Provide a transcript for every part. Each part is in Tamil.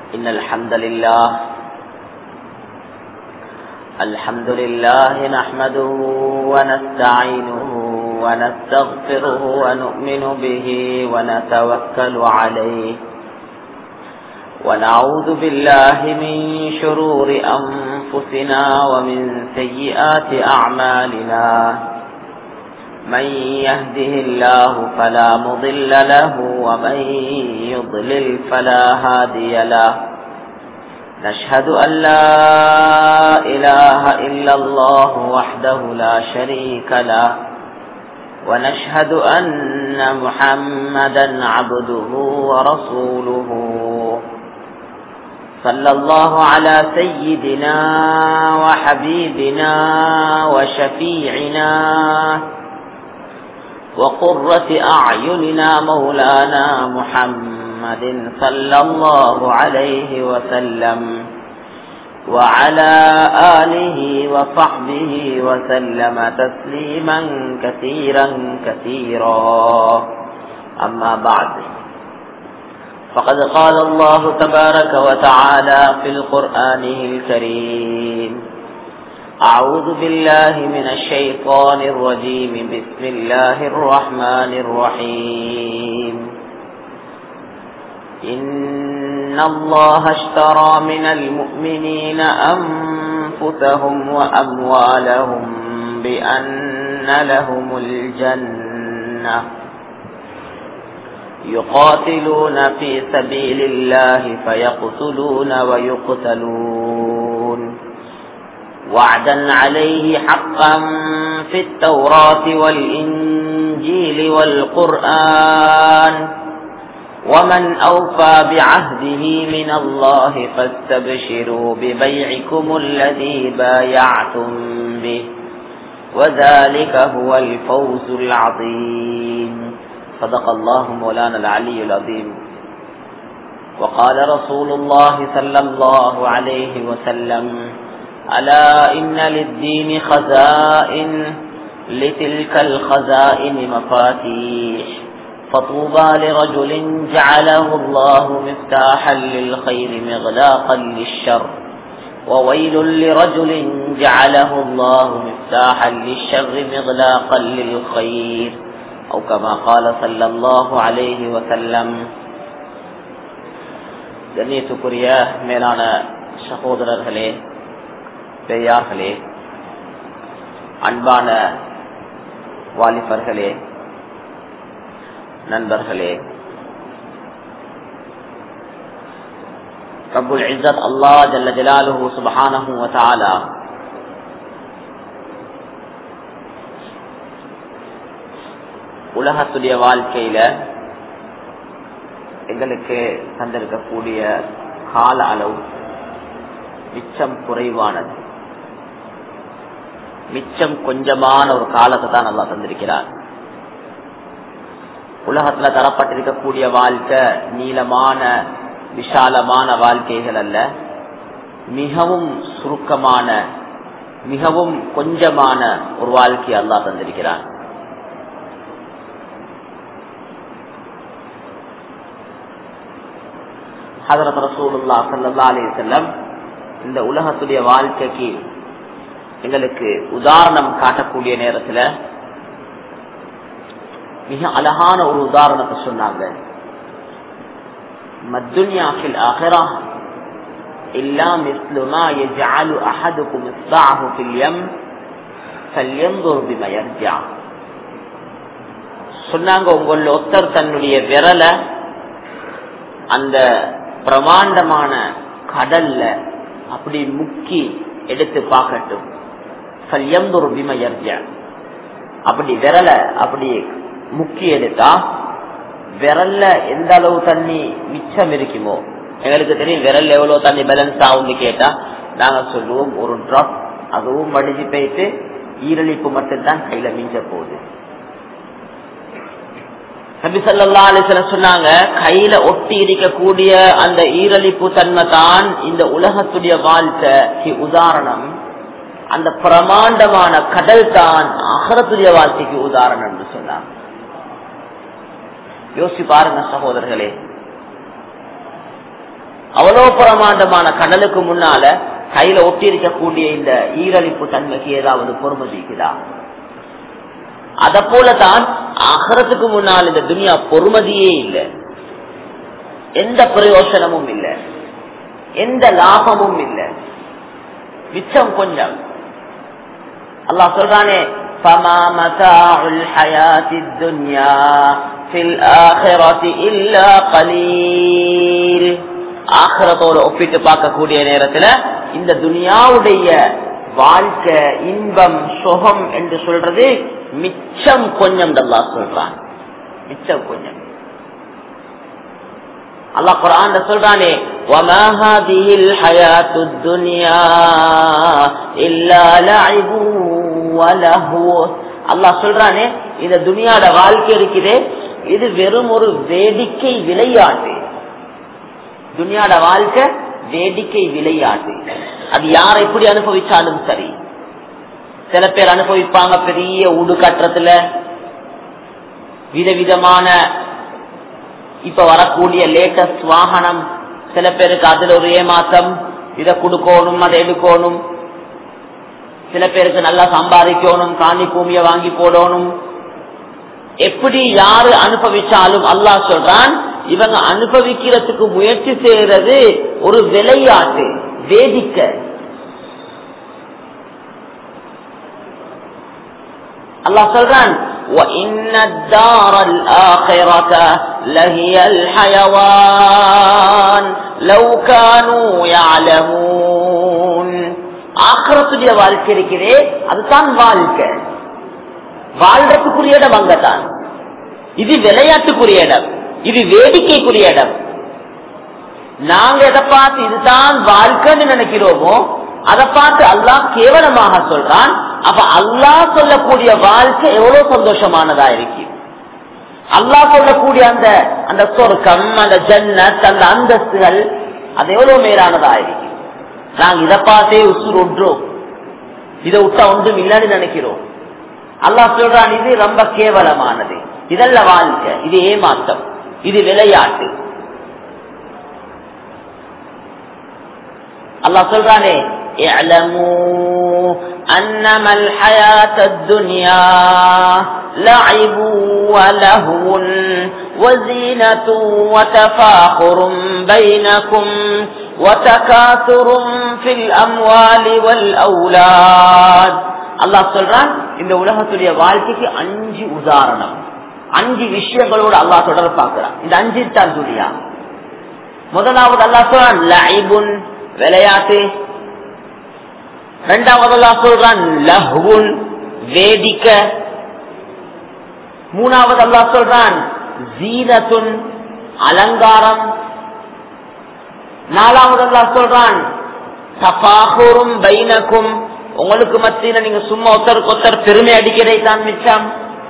إن الحمد لله الحمد لله نحمده ونستعينه ونستغفره ونؤمن به ونتوكل عليه ونعوذ بالله من شرور أنفسنا ومن سيئات أعمالنا من يهده الله فلا مضل له ومن يضلل فلا هادي له نشهد أن لا إله إلا الله وحده لا شريك له ونشهد أن محمدا عبده ورسوله صلى الله على سيدنا وحبيبنا وشفيعنا وقرة أعيننا مولانا محمد صلى الله عليه وسلم وعلى آله وصحبه وسلم تسليما كثيرا كثيرا أما بعد فقد قال الله تبارك وتعالى في القرآن الكريم أعوذ بالله من الشيطان الرجيم بسم الله الرحمن الرحيم إن الله اشترى من المؤمنين أنفسهم وأموالهم بأن لهم الجنة يقاتلون في سبيل الله فيقتلون ويقتلون وعدا عليه حقا في التوراة والإنجيل والقرآن ومن أوفى بعهده من الله فاستبشروا ببيعكم الذي بايعتم به وذلك هو الفوز العظيم صدق الله مولانا العلي العظيم وقال رسول الله صلى الله عليه وسلم ألا إن للدين خزائن لتلك الخزائن مفاتيح فطوبى لرجل جعله الله مفتاحا للخير مغلاقا للشر وويل لرجل جعله الله مفتاحا للشر مغلاقا للخير أو كما قال صلى الله عليه وسلم கண்ணியத்துக்குரிய மேலான சகோதரர்களே பெரியார்களே அன்பான வாலிபர்களே நண்பர்களே ரபுல் இஸ்ஸத் அல்லா ஜல்ல ஜலாலுஹு சுபஹானஹு வ தஆலா உலகத்துடைய வாழ்க்கையில எங்களுக்கு தந்திருக்கக்கூடிய கால அளவு மிச்சம் குறைவானது மிச்சம் கொஞ்சமான ஒரு காலத்தை தான் நல்லா தந்திருக்கிறார் உலகத்துல தரப்பட்டிருக்கக்கூடிய வாழ்க்கை நீளமான விஷாலமான வாழ்க்கைகள் அல்ல மிகவும் சுருக்கமான மிகவும் கொஞ்சமான ஒரு வாழ்க்கை அல்லா தந்திருக்கிறார் ஹதரத் ரசூலுல்லா சல்லா அலி செல்லம் இந்த உலகத்துடைய வாழ்க்கைக்கு எங்களுக்கு உதாரணம் காட்டக்கூடிய நேரத்துல மிக அழகான ஒரு உதாரணத்தை சொன்னாங்க மத்துன்யாஃபில் அகரா إلا مثل ما يجعل أحدكم إصبعه في اليم فلينظر بما يرجع சொன்னாங்க உங்கள ஒருத்தர் தன்னுடைய விரல அந்த பிரமாண்டமான கடல்ல அப்படி முக்கி எடுத்து பார்க்கட்டும் சல்யந்தொரு பிமயர்ஜ அப்படி விரல அப்படி முக்கி எடுத்தா விரல்ல எந்த அளவு தண்ணி மிச்சம் இருக்குமோ எங்களுக்கு தெரியும் விரல் எவ்வளவு தண்ணி பேலன்ஸ் ஆகும்னு கேட்டா நாங்க சொல்லுவோம் ஒரு டிராப் அதுவும் மடிஞ்சு போயிட்டு ஈரழிப்பு மட்டும்தான் கையில மிஞ்ச போகுது நபி சல்லா அலிஸ்வலம் சொன்னாங்க கையில ஒட்டி இருக்கக்கூடிய அந்த ஈரழிப்பு தன்மை தான் இந்த உலகத்துடைய வாழ்க்கைக்கு உதாரணம் அந்த பிரமாண்டமான கடல் தான் அகரத்துடைய வாழ்க்கைக்கு உதாரணம் என்று சொன்னாங்க யோசி பாருங்க சகோதரர்களே அவ்வளவு பிரமாண்டமான கடலுக்கு முன்னால கையில ஒட்டி இருக்கக்கூடிய இந்த ஈரழிப்பு தன்மைக்கு ஏதாவது பொறுமதிக்குதா அத போலதான் அகரத்துக்கு முன்னால் இந்த துனியா பொறுமதியே இல்லை எந்த பிரயோசனமும் இல்லை எந்த லாபமும் இல்லை மிச்சம் கொஞ்சம் அல்லாஹ் சொல்றானே فما متاع الحياة الدنيا في الآخرة إلا قليل ஆخرத்தோட ஒப்பிட்டு பார்க்கக்கூடிய நேரத்துல இந்த துனியாவுடைய வாழ்க்கை இன்பம் சுகம் என்று சொல்றது மிச்சம் கொஞ்சம் அல்லா சொல்றான் மிச்சம் கொஞ்சம் அல்லாஹ் குரான் சொல்றானே وما هذه الحياة الدنيا إلا لعب وله அல்லாஹ் சொல்றானே இந்த துனியாட வாழ்க்கை இருக்குதே இது வெறும் ஒரு வேடிக்கை விளையாட்டு துனியாட வாழ்க்கை வேடிக்கை விளையாட்டு அது யார் எப்படி அனுபவிச்சாலும் சரி சில பேர் அனுபவிப்பாங்க பெரிய உடு கட்டுறதுல விதவிதமான இப்ப வரக்கூடிய லேட்டஸ்ட் வாகனம் சில பேருக்கு அதுல ஒரு ஏமாற்றம் இதை கொடுக்கணும் அதை எடுக்கணும் சில பேருக்கு நல்லா சம்பாதிக்கணும் காணி பூமியை வாங்கி போடணும் எப்படி யாரு அனுபவிச்சாலும் அல்லாஹ் சொல்றான் இவங்க அனுபவிக்கிறதுக்கு முயற்சி செய்யறது ஒரு விளையாட்டு வேதிக்க அல்லாஹ் சொல்றான் وَإِنَّ الدَّارَ الْآخِرَةَ لَهِيَ الْحَيَوَانِ لَوْ كَانُوا يَعْلَمُونَ ஆக்கிரத்துடைய வாழ்க்கை இருக்கிறே அதுதான் வாழ்க்கை வாழ்றதுக்குரிய இடம் அங்கதான் இது விளையாட்டுக்குரிய இடம் இது வேடிக்கைக்குரிய இடம் நாங்க எதை பார்த்து இதுதான் வாழ்க்கைன்னு நினைக்கிறோமோ அதை பார்த்து அல்லாஹ் கேவலமாக சொல்றான் அப்ப அல்லாஹ் சொல்லக்கூடிய வாழ்க்கை எவ்வளவு சந்தோஷமானதா இருக்கு அல்லாஹ் சொல்லக்கூடிய அந்த அந்த சொர்க்கம் அந்த ஜன்னத் அந்த அந்தஸ்துகள் அது எவ்வளவு மேலானதா இருக்கு நாங்க இதை பார்த்தே உசுர் ஒன்றோம் இதை விட்டா ஒன்றும் இல்லைன்னு நினைக்கிறோம் அல்லாஹ் சொல்றான் இது ரொம்ப கேவலமானது இதல்ல வாழ்க்கை இது ஏமாற்றம் இது விளையாட்டு அல்லாஹ் சொல்றானே اعلموا أنما الحياة الدنيا لعب ولهو وزينة وتفاخر بينكم وتكاثر في الأموال والأولاد அல்லாஹ் சொல்றான் இந்த உலகத்துடைய வாழ்க்கைக்கு அஞ்சு உதாரணம் அஞ்சு விஷயங்களோடு அல்லாஹ் தொடர் பார்க்கிறான் இந்த அஞ்சு தான் துனியா முதலாவது அல்லாஹ் சொல்றான் லைபுன் விளையாட்டு இரண்டாவது அல்லாஹ் சொல்றான் லஹ்வுன் வேடிக்க மூணாவது அல்லாஹ் சொல்றான் ஜீனத்துன் அலங்காரம் நாலாவது அல்லாஹ் சொல்றான் தபாகுரும் பைனக்கும் உங்களுக்கு மத்தியில நீங்க சும்மா ஒருத்தருக்கு ஒருத்தர் பெருமை அடிக்கிறதை தான் மிச்சம்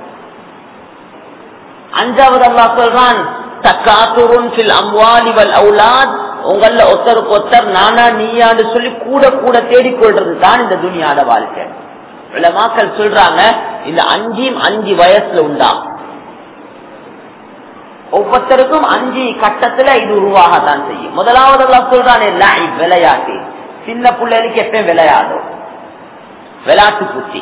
அஞ்சாவது அல்லாஹ் சொல்றான் தக்காத்துருன் ஃபில் அம்வாலி வல் அவுலாத் உங்கள ஒருத்தருக்கு ஒருத்தர் நானா நீயான்னு சொல்லி கூட கூட தேடிக்கொள்றது தான் இந்த துணியாட வாழ்க்கை மக்கள் சொல்றாங்க இந்த அஞ்சும் அஞ்சு வயசுல உண்டா ஒவ்வொருத்தருக்கும் அஞ்சு கட்டத்துல இது உருவாகத்தான் செய்யும் முதலாவது எல்லாம் சொல்றானே லைவ் விளையாட்டு சின்ன பிள்ளைகளுக்கு எப்பயும் விளையாடும் விளையாட்டு புத்தி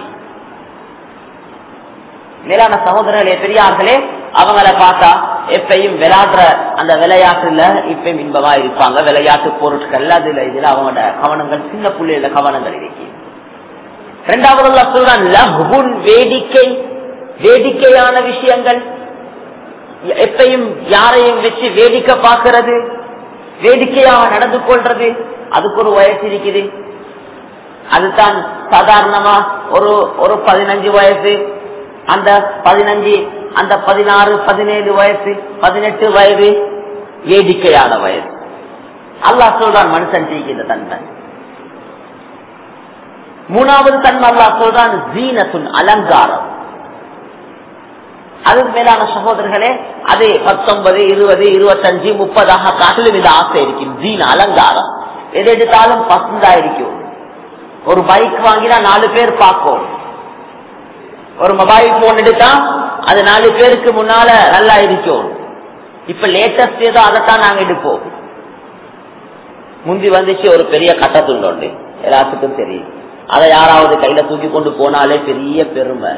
மேலான சகோதரர்களே பெரியார்களே அவங்கள பார்த்தா எப்பயும் விளையாடுற அந்த விளையாட்டுல இப்பயும் இன்பமா இருப்பாங்க விளையாட்டு பொருட்கள் அதுல இதுல அவங்களோட கவனங்கள் சின்ன பிள்ளைகள கவனங்கள் இருக்கு இரண்டாவது சொல்றான் லஹ்வுன் வேடிக்கை வேடிக்கையான விஷயங்கள் எப்பையும் யாரையும் வச்சு வேடிக்கை பார்க்கிறது வேடிக்கையாக நடந்து கொள்றது அதுக்கு ஒரு வயசு இருக்குது அதுதான் சாதாரணமா ஒரு ஒரு பதினஞ்சு வயசு அந்த பதினஞ்சு அந்த பதினாறு பதினேழு வயசு பதினெட்டு வயது வேடிக்கையான வயது அல்லாஹ் சொல்றான் மனுஷன் செய்கின்ற தன்மை மூணாவது தன்மை அல்லாஹ் சொல்றான் ஜீனத்துன் அலங்காரம் அதுக்கு மேலான சகோதரர்களே அது பத்தொன்பது இருபது இருபத்தஞ்சு முப்பதாக காட்டிலும் இந்த ஆசை இருக்கும் ஜீன அலங்காரம் எது எடுத்தாலும் பசந்தா இருக்கும் ஒரு பைக் வாங்கினா நாலு பேர் பார்க்கும் ஒரு மொபைல் போன் எடுத்தா அது நாலு பேருக்கு முன்னால நல்லா இருக்கும் இப்ப லேட்டஸ்ட் ஏதோ அதைத்தான் நாங்க எடுப்போம் முந்தி வந்துச்சு ஒரு பெரிய கட்டத்துண்டு உண்டு எல்லாத்துக்கும் தெரியும் அதை யாராவது கையில தூக்கி கொண்டு போனாலே பெரிய பெருமை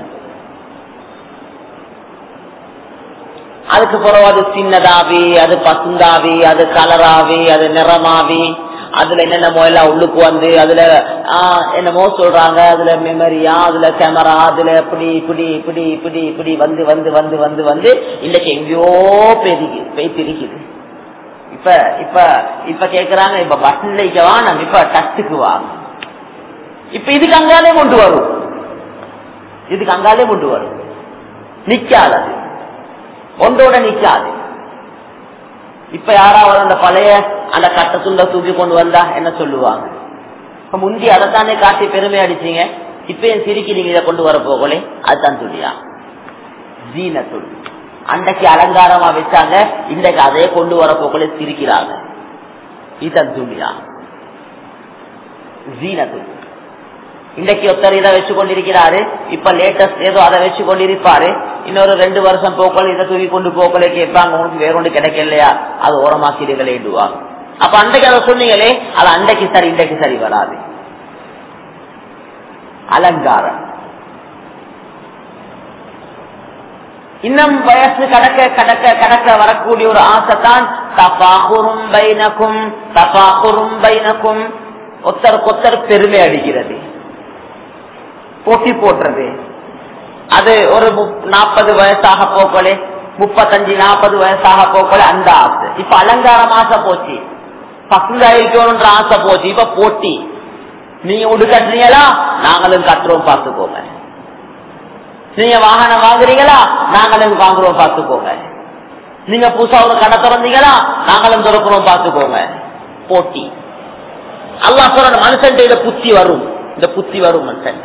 அதுக்கு பிறகு அது சின்னதாவி அது பசுந்தாவி அது கலராவி அது நிறமாவி அதுல என்னென்னமோ எல்லாம் உள்ளுக்கு வந்து அதுல ஆஹ் என்னமோ சொல்றாங்க அதுல மெமரியா அதுல கேமரா அதுல இப்படி இப்படி இப்படி இப்படி இப்படி வந்து வந்து வந்து வந்து வந்து இன்னைக்கு எங்கேயோ பெருகி பெய்திருக்குது இப்ப இப்ப இப்ப கேக்குறாங்க இப்ப பட்டன்லைக்கு வாங்க இப்ப டச்சுக்கு வாங்க இப்ப இதுக்கு அங்காலே கொண்டு வரும் இதுக்கு அங்காலே கொண்டு வரும் நிக்காது அது ஒன்றோட நிக்காது இப்ப யாராவது அந்த பழைய அந்த கட்ட துண்ட தூக்கி கொண்டு வந்தா என்ன சொல்லுவாங்க இப்ப முந்தி அதைத்தானே காட்டி பெருமை அடிச்சீங்க இப்ப என் சிரிக்கி நீங்க இதை கொண்டு வர போகலே அதுதான் துணியா ஜீனத்துள் அன்றைக்கு அலங்காரமா வச்சாங்க இன்றைக்கு அதே கொண்டு வர போகலே சிரிக்கிறாங்க இதுதான் துணியா ஜீனத்துள் இன்றைக்கு ஒருத்தர் இதை வச்சு கொண்டிருக்கிறாரு இப்ப லேட்டஸ்ட் ஏதோ அதை வச்சு கொண்டிருப்பாரு இன்னொரு ரெண்டு வருஷம் போக்கல் இதை தூக்கி கொண்டு போக்கல கேட்பாங்க உனக்கு வேற ஒன்று கிடைக்கலையா அது ஓரமாக்கிறீங்களே இடுவாங்க அப்ப அன்றைக்கு அதை சொன்னீங்களே அது அன்றைக்கு சரி இன்றைக்கு சரி வராது அலங்காரம் இன்னும் வயசு கடக்க கடக்க கடக்க வரக்கூடிய ஒரு ஆசை தான் தபாகுரும் பைனக்கும் தபாகுரும் பைனக்கும் ஒத்தருக்கு ஒத்தர் பெருமை அடிக்கிறது போட்டி போடுறது அது ஒரு நாற்பது வயசாக போக்கலே முப்பத்தஞ்சு நாற்பது வயசாக போக்கலே அந்த ஆசை இப்ப அலங்காரம் ஆசை போச்சு பசங்க இருக்கணும்ன்ற ஆசை போச்சு இப்ப போட்டி நீங்க உடு கட்டுறீங்களா நாங்களும் கட்டுறோம் பார்த்துக்கோங்க நீங்க வாகனம் வாங்குறீங்களா நாங்களும் வாங்குறோம் பார்த்துக்கோங்க நீங்க புதுசா ஒரு கடை திறந்தீங்களா நாங்களும் திறக்கிறோம் பார்த்துக்கோங்க போட்டி அல்லா சொல்ற மனுஷன் இத புத்தி வரும் இந்த புத்தி வரும் மனுஷன்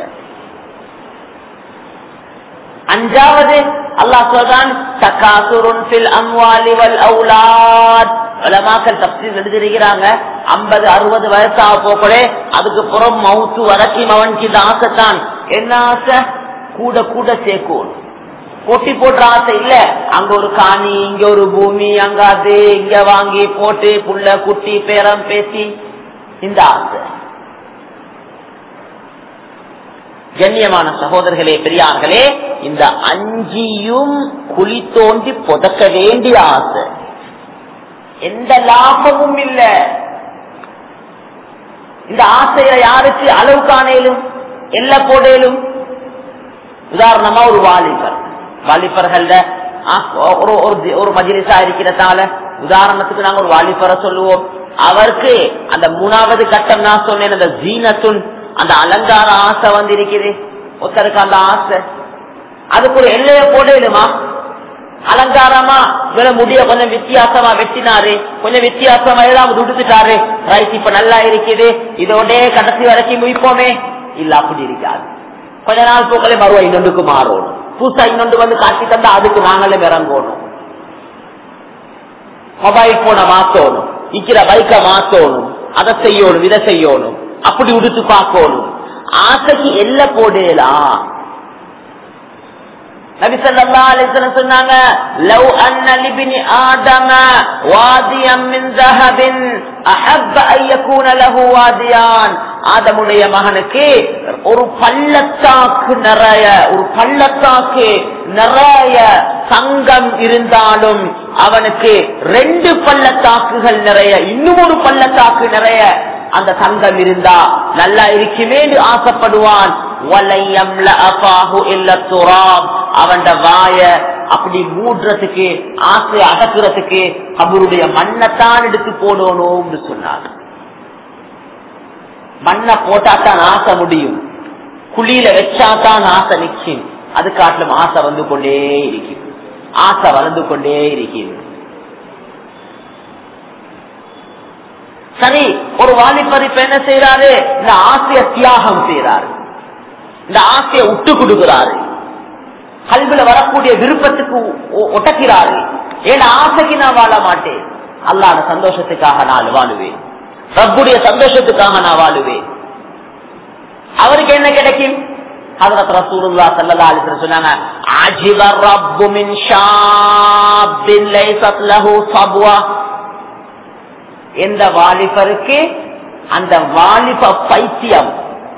அஞ்சாவது அல்லாஹ் சொல்றான் தகாசுருன் ஃபில் அம்வாலி வல் அவுலாத் உலமாக்கள் தப்சீல் எழுதிருக்கிறாங்க ஐம்பது அறுபது வயசாக போக்கலே அதுக்கு புறம் மவுத்து வரைக்கும் அவனுக்கு இந்த ஆசைத்தான் என்ன ஆசை கூட கூட சேர்க்கும் கொட்டி போடுற ஆசை இல்ல அங்க ஒரு காணி இங்க ஒரு பூமி அங்க அது இங்க வாங்கி போட்டு புள்ள குட்டி பேரம் பேசி இந்த ஆசை கண்ணியமான சகோதரர்களே பெரியார்களே இந்த அஞ்சியும் குழி தோண்டி புதக்க வேண்டிய ஆசை எந்த லாபமும் இல்ல இந்த ஆசையில யாருக்கு அளவு காணேலும் எல்ல போடேலும் உதாரணமா ஒரு வாலிபர் வாலிபர்கள ஒரு ஒரு மஜிலிசா இருக்கிறதால உதாரணத்துக்கு நாங்க ஒரு வாலிபரை சொல்லுவோம் அவருக்கு அந்த மூணாவது கட்டம் நான் சொன்னேன் அந்த ஜீனத்துன் அந்த அலங்கார ஆசை வந்து இருக்குது ஒருத்தருக்கு அந்த ஆசை அதுக்கு ஒரு எல்லைய போடலுமா அலங்காரமா இவர முடிய கொஞ்சம் வித்தியாசமா வெட்டினாரு கொஞ்சம் வித்தியாசமா ஏதாவது உடுத்துட்டாரு ரைட் இப்ப நல்லா இருக்குது இதோட கடைசி வரைக்கும் முடிப்போமே இல்ல அப்படி இருக்காது கொஞ்ச நாள் போக்களே மறுவா இன்னொன்றுக்கு மாறணும் புதுசா இன்னொன்று வந்து காட்டி தந்தா அதுக்கு நாங்களே இறங்கணும் மொபைல் போனை மாத்தணும் நிக்கிற பைக்க மாத்தணும் அதை செய்யணும் இதை செய்யணும் அப்படி உடுத்து பார்க்கணும் ஆசைக்கு எல்ல போடலாம் நபி ஸல்லல்லாஹு அலைஹி வஸல்லம் சொன்னாங்க லவ் அன்ன லிப்னி ஆதம வாதியம் மின் ذهب احب ان يكون له واديان ஆதமுடைய மகனுக்கு ஒரு பள்ளத்தாக்கு நிறைய ஒரு பள்ளத்தாக்கு நிறைய தங்கம் இருந்தாலும் அவனுக்கு ரெண்டு பள்ளத்தாக்குகள் நிறைய இன்னும் ஒரு பள்ளத்தாக்கு நிறைய அந்த தங்கம் இருந்தா நல்லா இருக்குமே ஆசைப்படுவான் அவன் வாய அப்படி மூடுறதுக்கு ஆசை அடக்குறதுக்கு அவருடைய மண்ணைத்தான் எடுத்து போடணும்னு சொன்னார் மண்ணை போட்டாதான் ஆசை முடியும் குழியில வச்சாதான் ஆசை நிற்கும் அது காட்டிலும் ஆசை வந்து கொண்டே இருக்கும் ஆசை வளர்ந்து கொண்டே இருக்கிறது சரி ஒரு வாலிபர் இப்ப என்ன செய்யறாரு இந்த ஆசைய தியாகம் செய்யறாரு இந்த ஆசைய விட்டு கொடுக்கிறாரு கல்வில வரக்கூடிய விருப்பத்துக்கு ஒட்டக்கிறாரு ஏன் ஆசைக்கு நான் வாழ மாட்டேன் அல்லாத சந்தோஷத்துக்காக நான் வாழுவேன் ரப்புடைய சந்தோஷத்துக்காக நான் வாழுவேன் அவருக்கு என்ன கிடைக்கும் ஹதரத் ரசூலுல்லாஹ் ஸல்லல்லாஹு அலைஹி வஸல்லம் சொன்னாங்க அஜிப ரப்பு மின் ஷாப்பின் லைஸத் லஹு சப்வா எந்த வாலிபருக்கு அந்த வாலிப பைத்தியம்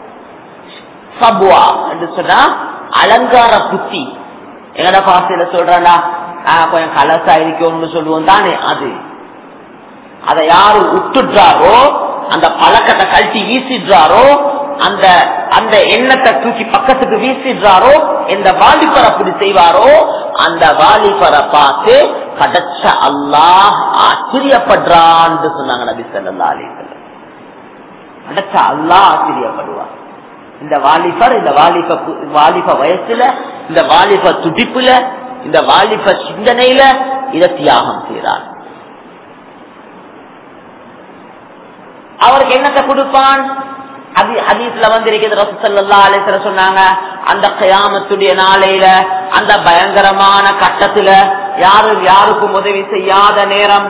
சபுவா என்று சொன்னா அலங்கார புத்தி எங்கட பாசையில சொல்றா கொஞ்சம் கலசா இருக்கணும்னு சொல்லுவோம் தானே அது அதை யாரு விட்டுடுறாரோ அந்த பழக்கத்தை கழட்டி வீசிடுறாரோ அந்த அந்த எண்ணத்தை தூக்கி பக்கத்துக்கு வீசிடுறாரோ எந்த வாலிபர் அப்படி செய்வாரோ அந்த வாலிபரை பார்த்து கடைச்ச அல்லாஹ் ஆச்சரியப்படுறான்னு சொன்னாங்க நபி சொல்லா அலிசல்ல கடைச்ச அல்லாஹ் ஆச்சரியப்படுவார் இந்த வாலிபர் இந்த வாலிப வாலிப வயசுல இந்த வாலிப துடிப்புல இந்த வாலிப சிந்தனையில இதை தியாகம் செய்கிறார் அவருக்கு என்னத்தை கொடுப்பான் அது ஹதீஸ்ல வந்து இருக்கிறது ரசூசல்லா அலிஸ்ல சொன்னாங்க அந்த கயாமத்துடைய நாளையில அந்த பயங்கரமான கட்டத்துல யாரும் யாருக்கும் உதவி செய்யாத நேரம்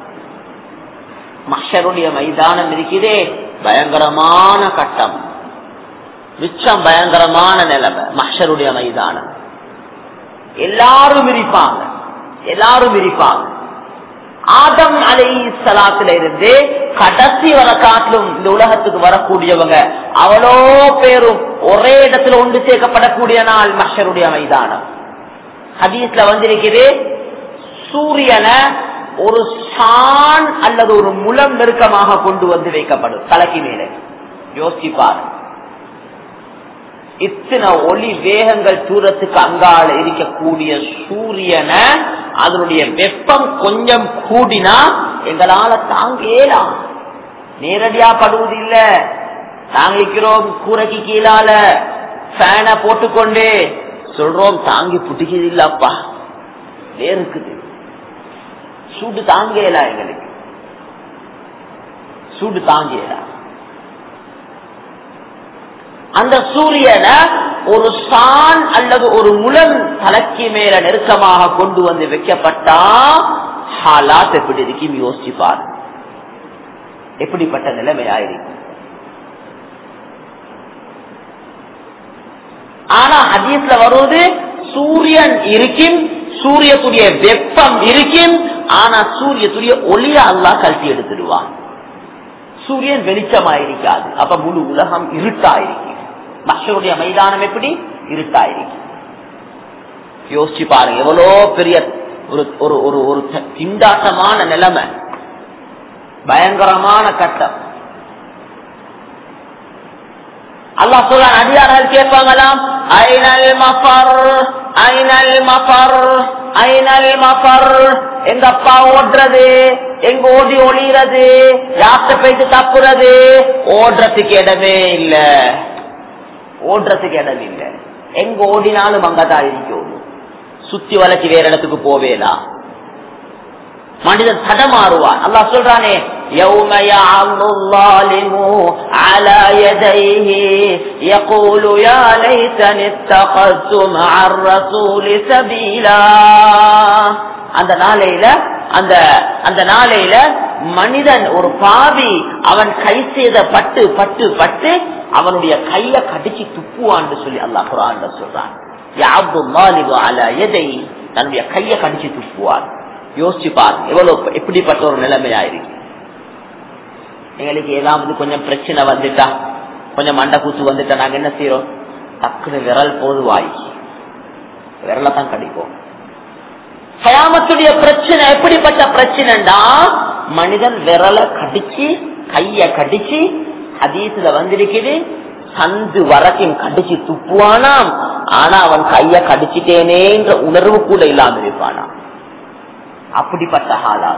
மஷருடைய மைதானம் இருக்கிறதே பயங்கரமான கட்டம் மிச்சம் பயங்கரமான நிலைமை மஷருடைய மைதானம் எல்லாரும் இருப்பாங்க எல்லாரும் இருப்பாங்க ஆதம் அலை சலாத்துல இருந்து கடைசி வர காட்டிலும் இந்த உலகத்துக்கு வரக்கூடியவங்க அவ்வளோ பேரும் ஒரே இடத்துல ஒன்று சேர்க்கப்படக்கூடிய நாள் மஷருடைய மைதானம் ஹதீஸ்ல வந்திருக்குது சூரியனை ஒரு சான் அல்லது ஒரு முலம் நெருக்கமாக கொண்டு வந்து வைக்கப்படும் தலைக்கு மேலே யோசிப்பார் இத்தனை ஒளி வேகங்கள் தூரத்துக்கு அங்கால இருக்கக்கூடிய சூரியனை அதனுடைய வெப்பம் கொஞ்சம் கூடினா எங்களால தாங்கலாம் நேரடியா படுவது இல்ல தாங்கிக்கிறோம் கூரைக்கு கீழால ஃபேனை போட்டுக்கொண்டு சொல்றோம் தாங்கி புட்டிக்குது இல்லப்பா வேறுக்குது சூடு தாங்கலா எங்களுக்கு சூடு தாங்கலா அந்த சூரியனை ஒரு சான் அல்லது ஒரு முலம் தலைக்கு மேல நெருக்கமாக கொண்டு வந்து வைக்கப்பட்டா ஹாலாத் எப்படி இருக்கும் யோசிப்பார் எப்படிப்பட்ட நிலைமையாயிருக்கும் ஆனா ஹதீஸ்ல வருவது சூரியன் இருக்கும் சூரியத்துடைய வெப்பம் இருக்கும் ஆனா சூரியத்துடைய ஒளிய அல்லா கழட்டி எடுத்துடுவான் சூரியன் வெளிச்சமாயிருக்காது அப்ப முழு உலகம் இருட்டாயிருக்கு மஷருடைய மைதானம் எப்படி இருட்டாயிருக்கு யோசிச்சு பாருங்க எவ்வளோ பெரிய ஒரு ஒரு ஒரு ஒரு திண்டாட்டமான நிலைமை பயங்கரமான கட்டம் அல்லா சொல்ல அடியார்கள் கேட்பாங்களாம் ஐநல் மஃபர் ஐநல் மஃபர் ஐநல் மஃபர் எங்கப்பா ஓடுறது எங்க ஓடி ஒளிறது யார்கிட்ட போயிட்டு தப்புறது ஓடுறதுக்கு இடமே இல்ல ஓடுறதுக்கு இடம் இல்ல எங்க ஓடினாலும் அங்கதான் இருக்கும் சுத்தி வளைச்சு வேற இடத்துக்கு போவேலா மனிதன் தடமாறுவான் அல்லா சொல்றானே يوم يعض الظالم على يديه يقول يا ليتني اتخذت مع الرسول سبيلا அந்த நாளையில அந்த அந்த நாளையில மனிதன் ஒரு பாவி அவன் கை செய்த பட்டு பட்டு பட்டு அவனுடைய கைய கடிச்சு துப்புவான்னு சொல்லி அல்லாஹ் குரான் சொல்றான் தன்னுடைய கைய கடிச்சு துப்புவார் யோசிச்சு பாரு எவ்வளவு எப்படிப்பட்ட ஒரு நிலைமையாயிருக்கு எங்களுக்கு ஏதாவது கொஞ்சம் பிரச்சனை வந்துட்டா கொஞ்சம் மண்டை கூத்து வந்துட்டா நாங்க என்ன செய்யறோம் டக்குனு விரல் போது வாய்க்கு விரல தான் கடிப்போம் கயாமத்துடைய பிரச்சனை எப்படிப்பட்ட பிரச்சனைடா மனிதன் விரலை கடிச்சு கைய கடிச்சு ஹதீசுல வந்திருக்குது சந்து வரைக்கும் கடிச்சு துப்புவானாம் ஆனா அவன் கைய கடிச்சிட்டேனேன்ற உணர்வு கூட இல்லாம இருப்பானா அப்படிப்பட்ட ஹாலா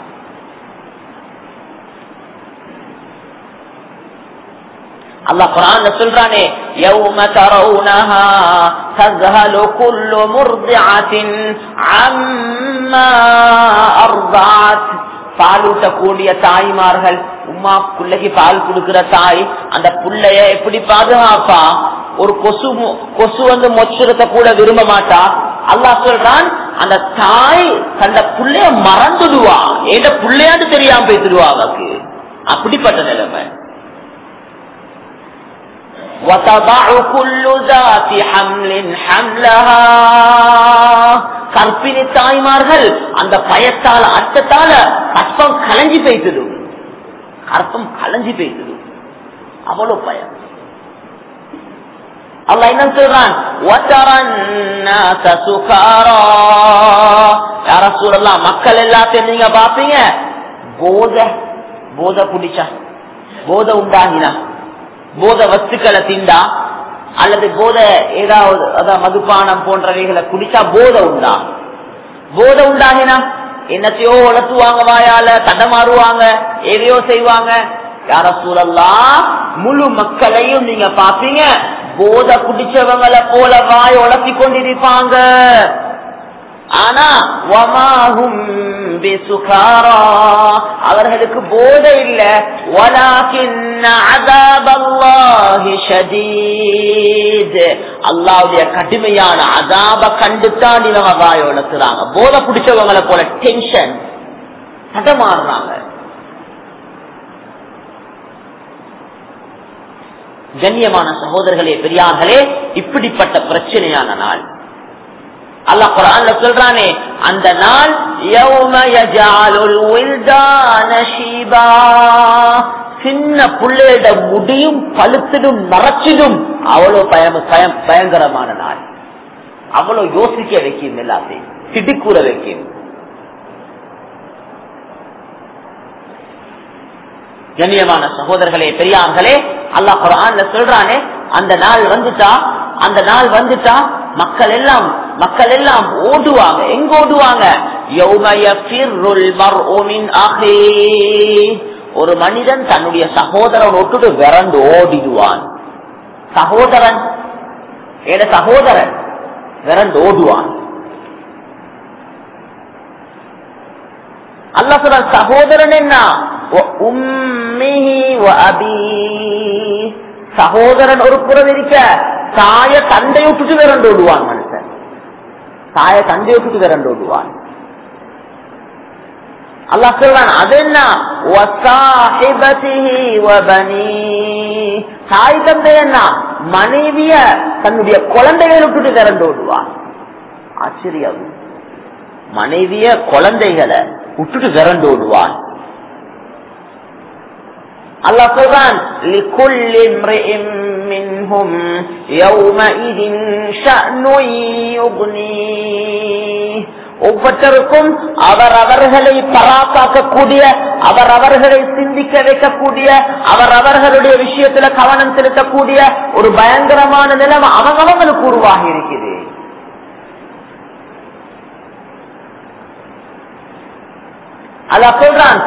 அல்லாஹ் குரான் சொல்றானே يوم ترونها تذهل كل مرضعة عما أرضعت பாலூட்டக்கூடிய தாய்மார்கள் உமா பிள்ளைக்கு பால் கொடுக்கிற தாய் அந்த புள்ளைய எப்படி பாதுகாப்பா ஒரு கொசு கொசு வந்து மொச்சுரத்தை கூட விரும்ப மாட்டா அல்லாஹ் சொல்றான் அந்த தாய் தந்த புள்ளைய மறந்துடுவா ஏண்ட புள்ளையாண்டு தெரியாம போய்த்துடுவா அவக்கு அப்படிப்பட்ட நிலைமை وتضع كل ذات حمل حملها கற்பிணி தாய்மார்கள் அந்த பயத்தால அச்சத்தால கற்பம் கலைஞ்சி போய்த்துடும் அர்த்தம் கலைஞ்சு போயிடுது அவ்வளவு பயம் அல்ல என்ன சொல்றான் யார சூழலாம் மக்கள் எல்லாத்தையும் நீங்க பாப்பீங்க போத போத புடிச்சா போத உண்டாகினா போத வஸ்துக்களை திண்டா அல்லது போத ஏதாவது அதான் மதுபானம் போன்றவைகளை குடிச்சா போத உண்டா போத உண்டாகினா என்னத்தையோ உழத்துவாங்க வாயால தடமாறுவாங்க எதையோ செய்வாங்க யார சூழல்லாம் முழு மக்களையும் நீங்க பாப்பீங்க போத குடிச்சவங்களை போல வாய் உழப்பி கொண்டிருப்பாங்க ஆனா வமாஹும் பிசுகாரா அவர்களுக்கு போதை இல்ல அல்லாவுடைய கடுமையான அதாப கண்டுத்தான் இவங்க வாய் உழத்துறாங்க போதை பிடிச்சவங்களை போல டென்ஷன் தடமாறுறாங்க கண்ணியமான சகோதரர்களே பெரியார்களே இப்படிப்பட்ட பிரச்சனையான நாள் அல்லா குரான்ல சொல்றானே அந்த நாள் சின்ன பிள்ளையிட முடியும் பழுத்திடும் மறைச்சிடும் அவ்வளவு பயம் பயம் பயங்கரமான நாள் அவ்வளவு யோசிக்க வைக்கும் எல்லாத்தையும் திடுக்கூற வைக்கும் கண்ணியமான சகோதரர்களே பெரியார்களே அல்லாஹ் குரான்ல சொல்றானே அந்த நாள் வந்துட்டா அந்த நாள் வந்துட்டா மக்கள் எல்லாம் மக்கள் எல்லாம் ஓடுவாங்க எங்க ஓடுவாங்க ஒரு மனிதன் தன்னுடைய சகோதரன் விட்டுட்டு விரண்டு ஓடிடுவான் சகோதரன் என சகோதரன் விரண்டு ஓடுவான் அல்ல சொல்ற சகோதரன் என்ன சகோதரன் ஒரு புறம் இருக்க தாய தந்தை விட்டுட்டு விரண்டு விடுவான் மனுஷன் தாய தந்தை விட்டுட்டு விரண்டு விடுவான் அல்லா சொல்றான் அது என்ன தாய் தந்தை என்ன மனைவிய தன்னுடைய குழந்தைகளை விட்டுட்டு விரண்டு விடுவான் ஆச்சரியம் மனைவிய குழந்தைகளை விட்டுட்டு விரண்டு விடுவான் அல்லா சொல்றான் منهم يومئذ شأن يغنيه ஒவ்வொருத்தருக்கும் அவர் அவர்களை பராக்காக்கக்கூடிய அவர் அவர்களை சிந்திக்க வைக்கக்கூடிய அவர் அவர்களுடைய விஷயத்துல கவனம் செலுத்தக்கூடிய ஒரு பயங்கரமான நிலைமை அவங்களுக்கு உருவாகி இருக்குது அல்லா சொல்றான்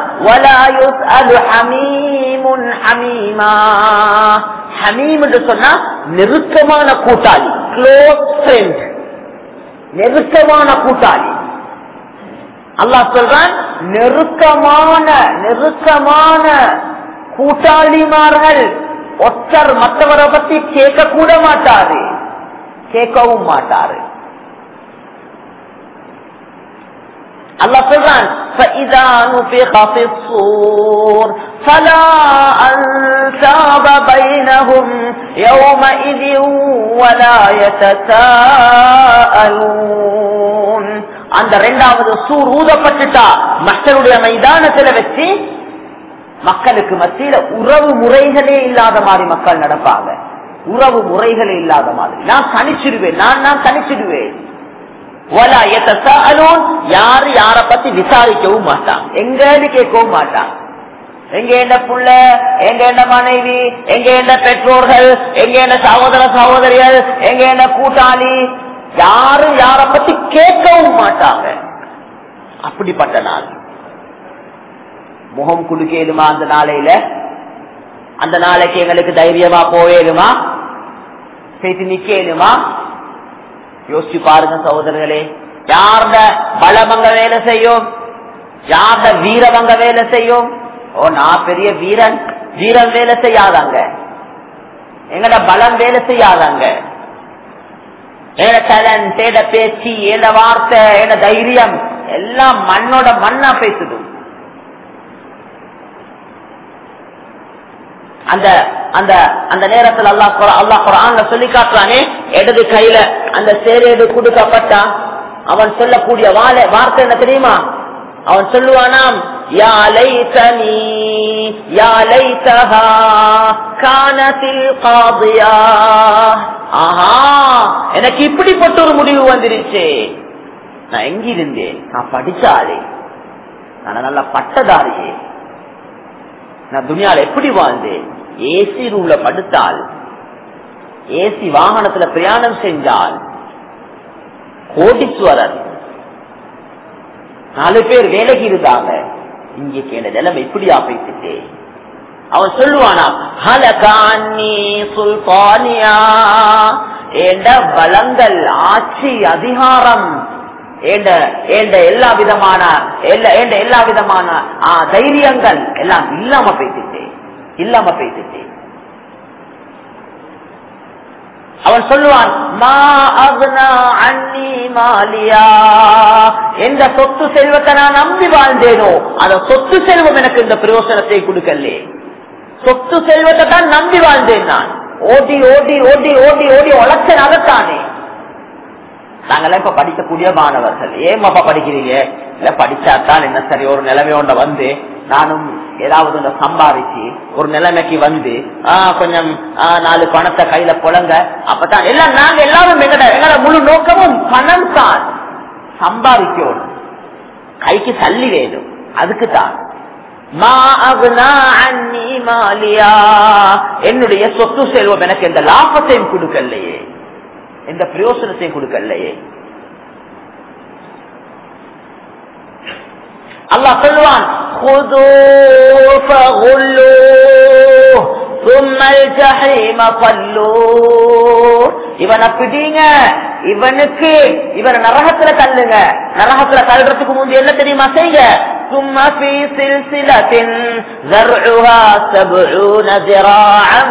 ஹமீம் என்று சொன்னா நெருக்கமான கூட்டாளி க்ளோஸ் ஃப்ரெண்ட் நெருக்கமான கூட்டாளி அல்லாஹ் சொல்றான் நெருக்கமான நெருக்கமான கூட்டாளிமார்கள் ஒத்தர் மற்றவரை பத்தி கேட்க கூட மாட்டாரு கேட்கவும் மாட்டாரு الله فرغان فإذا نفخ في الصور فلا أنساب بينهم يومئذ ولا يتساءلون அந்த இரண்டாவது சூர் ஊதப்பட்டுட்டா மக்களுடைய மைதானத்துல வச்சு மக்களுக்கு மத்தியில உறவு முறைகளே இல்லாத மாதிரி மக்கள் நடப்பாங்க உறவு முறைகளே இல்லாத மாதிரி நான் தனிச்சிடுவேன் நான் நான் தனிச்சிடுவேன் யாரு யார பத்தி விசாரிக்கவும் மாட்டான் எங்கன்னு கேட்கவும் மாட்டான் எங்க என்ன புள்ள எங்க என்ன மனைவி எங்க என்ன பெற்றோர்கள் எங்க என்ன சகோதர சகோதரிகள் எங்க என்ன கூட்டாளி யாரும் யார பத்தி கேட்கவும் மாட்டாங்க அப்படிப்பட்ட நாள் முகம் குடுக்கலுமா அந்த நாளையில அந்த நாளைக்கு எங்களுக்கு தைரியமா போவேலுமா செய்து நிக்கலுமா யோசிச்சு பாருங்க சகோதரர்களே யார்த பலமங்க வேலை செய்யும் யார்த வீரமங்க வேலை செய்யும் ஓ நான் பெரிய வீரன் வீரன் வேலை செய்யாதாங்க எங்கட பலம் வேலை செய்யாதாங்க ஏட டேலண்ட் ஏட பேச்சு ஏட வார்த்தை ஏட தைரியம் எல்லாம் மண்ணோட மண்ணா பேசுது அந்த அந்த அந்த நேரத்தில் அல்லாஹ் அல்லாஹ் குரான்ல சொல்லி காட்டுறானே இடது கையில அந்த சேரேடு கொடுக்கப்பட்டா அவன் சொல்லக்கூடிய வாழை வார்த்தை என்ன தெரியுமா அவன் சொல்லுவானாம் யா லைதனி யா லைதஹா கானத்தில் காதியா ஆஹா எனக்கு இப்படிப்பட்ட ஒரு முடிவு வந்துருச்சு நான் எங்கிருந்தேன் நான் படிச்சாலே நான் நல்ல பட்டதாரியே நான் துணியால எப்படி வாழ்ந்தேன் ஏசி ரூம்ல படுத்தால் ஏசி வாகனத்துல பிரயாணம் செஞ்சால் கோடீஸ்வரர் நாலு பேர் வேலைக்கு இருந்தாங்க இங்க கேட்ட நிலைமை இப்படியா பேசிட்டு அவன் சொல்லுவானா ஹலகானி சுல்பானியா ஏண்ட பலங்கள் ஆட்சி அதிகாரம் ஏண்ட ஏண்ட எல்லா விதமான எல்லா ஏண்ட எல்லா விதமான ஆ, தைரியங்கள் எல்லாம் இல்லாம பேசிட்டு இல்லாம பேசிட்டு அவன் சொல்லுவான் மா அக்னா அன்னி மாலியா எந்த சொத்து செல்வத்தை நான் நம்பி வாழ்ந்தேனோ அந்த சொத்து செல்வம் எனக்கு இந்த பிரயோசனத்தை கொடுக்கலே சொத்து செல்வத்தை தான் நம்பி வாழ்ந்தேன் நான் ஓடி ஓடி ஓடி ஓடி ஓடி உழைச்சன் அதைத்தானே நாங்கெல்லாம் இப்ப படிக்கக்கூடிய மாணவர்கள் ஏமாப்பா படிக்கிறீங்க இல்ல படிச்சாத்தான் என்ன சரி ஒரு நிலைமையோட வந்து நானும் ஏதாவது ஒண்ணு சம்பாதிச்சு ஒரு நிலைமைக்கு வந்து ஆஹ் கொஞ்சம் ஆஹ் நாலு பணத்தை கையில புலங்க அப்பதான் எல்லாம் நாங்க எல்லாரும் எங்கட எங்கட முழு நோக்கமும் பணம் தான் சம்பாதிக்கணும் கைக்கு தள்ளி வேணும் அதுக்கு தான் மா அக்னா அன்னி மாலியா. என்னுடைய சொத்து செல்வம் எனக்கு எந்த லாபத்தையும் கொடுக்கலையே எந்த பிரயோசனத்தையும் கொடுக்கலையே அல்லாஹ் சொல்லுவான் خذوه فغلوه ثم الجحيم صلوه இவனை பிடிங்க இவனுக்கு இவனை நரகத்துல தள்ளுங்க நரகத்துல தள்ளுறதுக்கு முந்தைய என்ன தெரியுமா செய்யுங்க ثم في سلسلة ذرعها سبعون ذراعا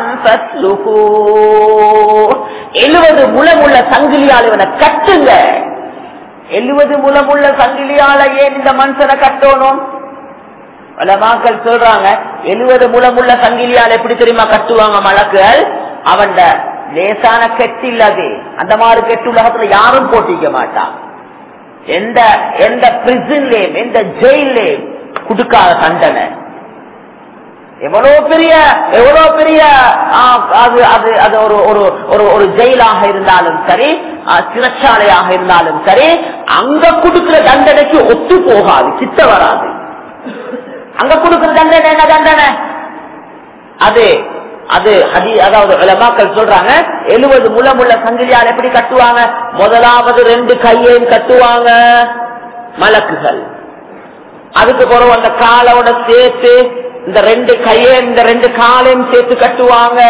فاسلكوه எழுபது முளமுள்ள சங்கிலியால் இவனை கட்டுங்க எழுபது முளமுள்ள சங்கிலியால ஏன் இந்த மனுஷனை கட்டணும் பலமாக்கள் சொல்றாங்க எழுபது முளமுள்ள சங்கிலியால் எப்படி தெரியுமா கட்டுவாங்க மலக்குகள் அவன் லேசான கெட்டு இல்லது அந்த மாதிரி கெட்டு உலகத்துல யாரும் போட்டிக்க மாட்டான் எந்த எந்த பிரிசன்லயும் எந்த ஜெயிலையும் கொடுக்காத தண்டனை எவ்வளவு பெரிய எவ்வளவு பெரிய ஆ, அது அது அது ஒரு ஒரு ஒரு ஒரு ஜெயிலாக இருந்தாலும் சரி ஆ, சிறைச்சாலையாக இருந்தாலும் சரி அங்க கொடுக்கிற தண்டனைக்கு ஒத்து போகாது சித்த வராது அங்க கொடுக்கிற தண்டனை என்ன தண்டனை அது அது ஹதி அதாவது உலமாக்கள் சொல்றாங்க எழுபது முளமுள்ள சங்கிலியால் எப்படி கட்டுவாங்க முதலாவது ரெண்டு கையையும் கட்டுவாங்க மலக்குகள் அதுக்கு பிறகு அந்த காலோட சேர்த்து இந்த ரெண்டு கையை இந்த ரெண்டு காலையும் சேர்த்து கட்டுவாங்க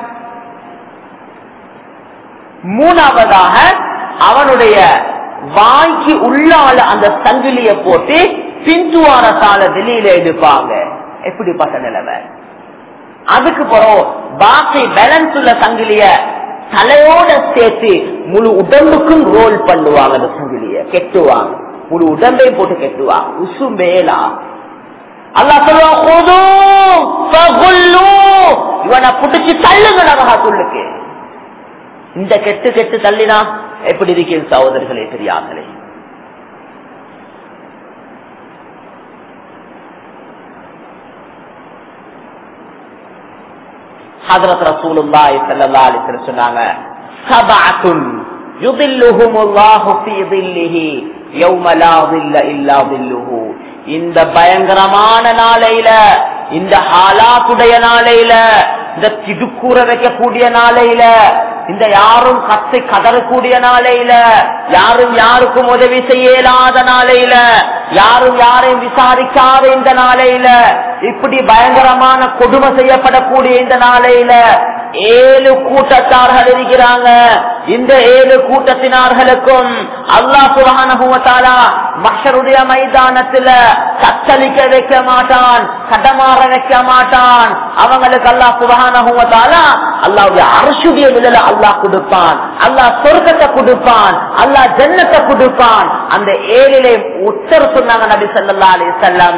மூணாவதாக அவனுடைய வாய்க்கு உள்ளால அந்த சங்கிலிய போட்டு பின்துவாரத்தால வெளியில எடுப்பாங்க எப்படிப்பட்ட நிலைமை அதுக்கு பிறகு பாக்கி பேலன்ஸ் உள்ள சங்கிலிய தலையோட சேர்த்து முழு உடம்புக்கும் ரோல் பண்ணுவாங்க அந்த சங்கிலிய கெட்டுவாங்க முழு உடம்பையும் போட்டு கெட்டுவாங்க உசு மேலா அல்லா சொல்லுவான் "ஹுதூ ஃபகுல்லூ." இவனை புடிச்சு தள்ளுங்க நரகத்துள்ளுக்கு இந்த கெட்டு கெட்டு தள்ளினா எப்படி இருக்கிறது சகோதரர்களே பெரியார்களே ஹதரத் ரசூலுல்லாஹி ஸல்லல்லாஹு அலைஹி வஸல்லம் சொன்னாங்க சபஅத்துன் யுதில்லுஹுமுல்லாஹு ஃபீ ظில்லிஹி யௌம லா ظில்ல இல்லா ظில்லுஹு இந்த பயங்கரமான நாளையில இந்த ஹாலாத்துடைய நாளையில இந்த திடுக்கூற வைக்கக்கூடிய நாளையில இந்த யாரும் கத்தை கதறக்கூடிய நாளையில யாரும் யாருக்கும் உதவி செய்ய இயலாத நாளையில யாரும் யாரையும் விசாரிக்காத இந்த நாளையில இப்படி பயங்கரமான கொடுமை செய்யப்படக்கூடிய இந்த நாளையில ஏழு கூட்டத்தார்கள் இருக்கிறாங்க இந்த ஏழு கூட்டத்தினார்களுக்கும் அல்லாஹ் சுகானுபவத்தாலா மஷருடைய மைதானத்துல தத்தளிக்க வைக்க மாட்டான் கடமாற வைக்க மாட்டான் அவங்களுக்கு அல்லாஹ் சுகானுபவத்தாலா அல்லாவுடைய அரசுடைய நிலையில அல்லாஹ் கொடுப்பான் அல்லாஹ் சொர்க்கத்தை கொடுப்பான் அல்லாஹ் ஜன்னத்தை கொடுப்பான் அந்த ஏழிலே உத்தர் சொன்னாங்க நபி சல்லா அலி செல்லம்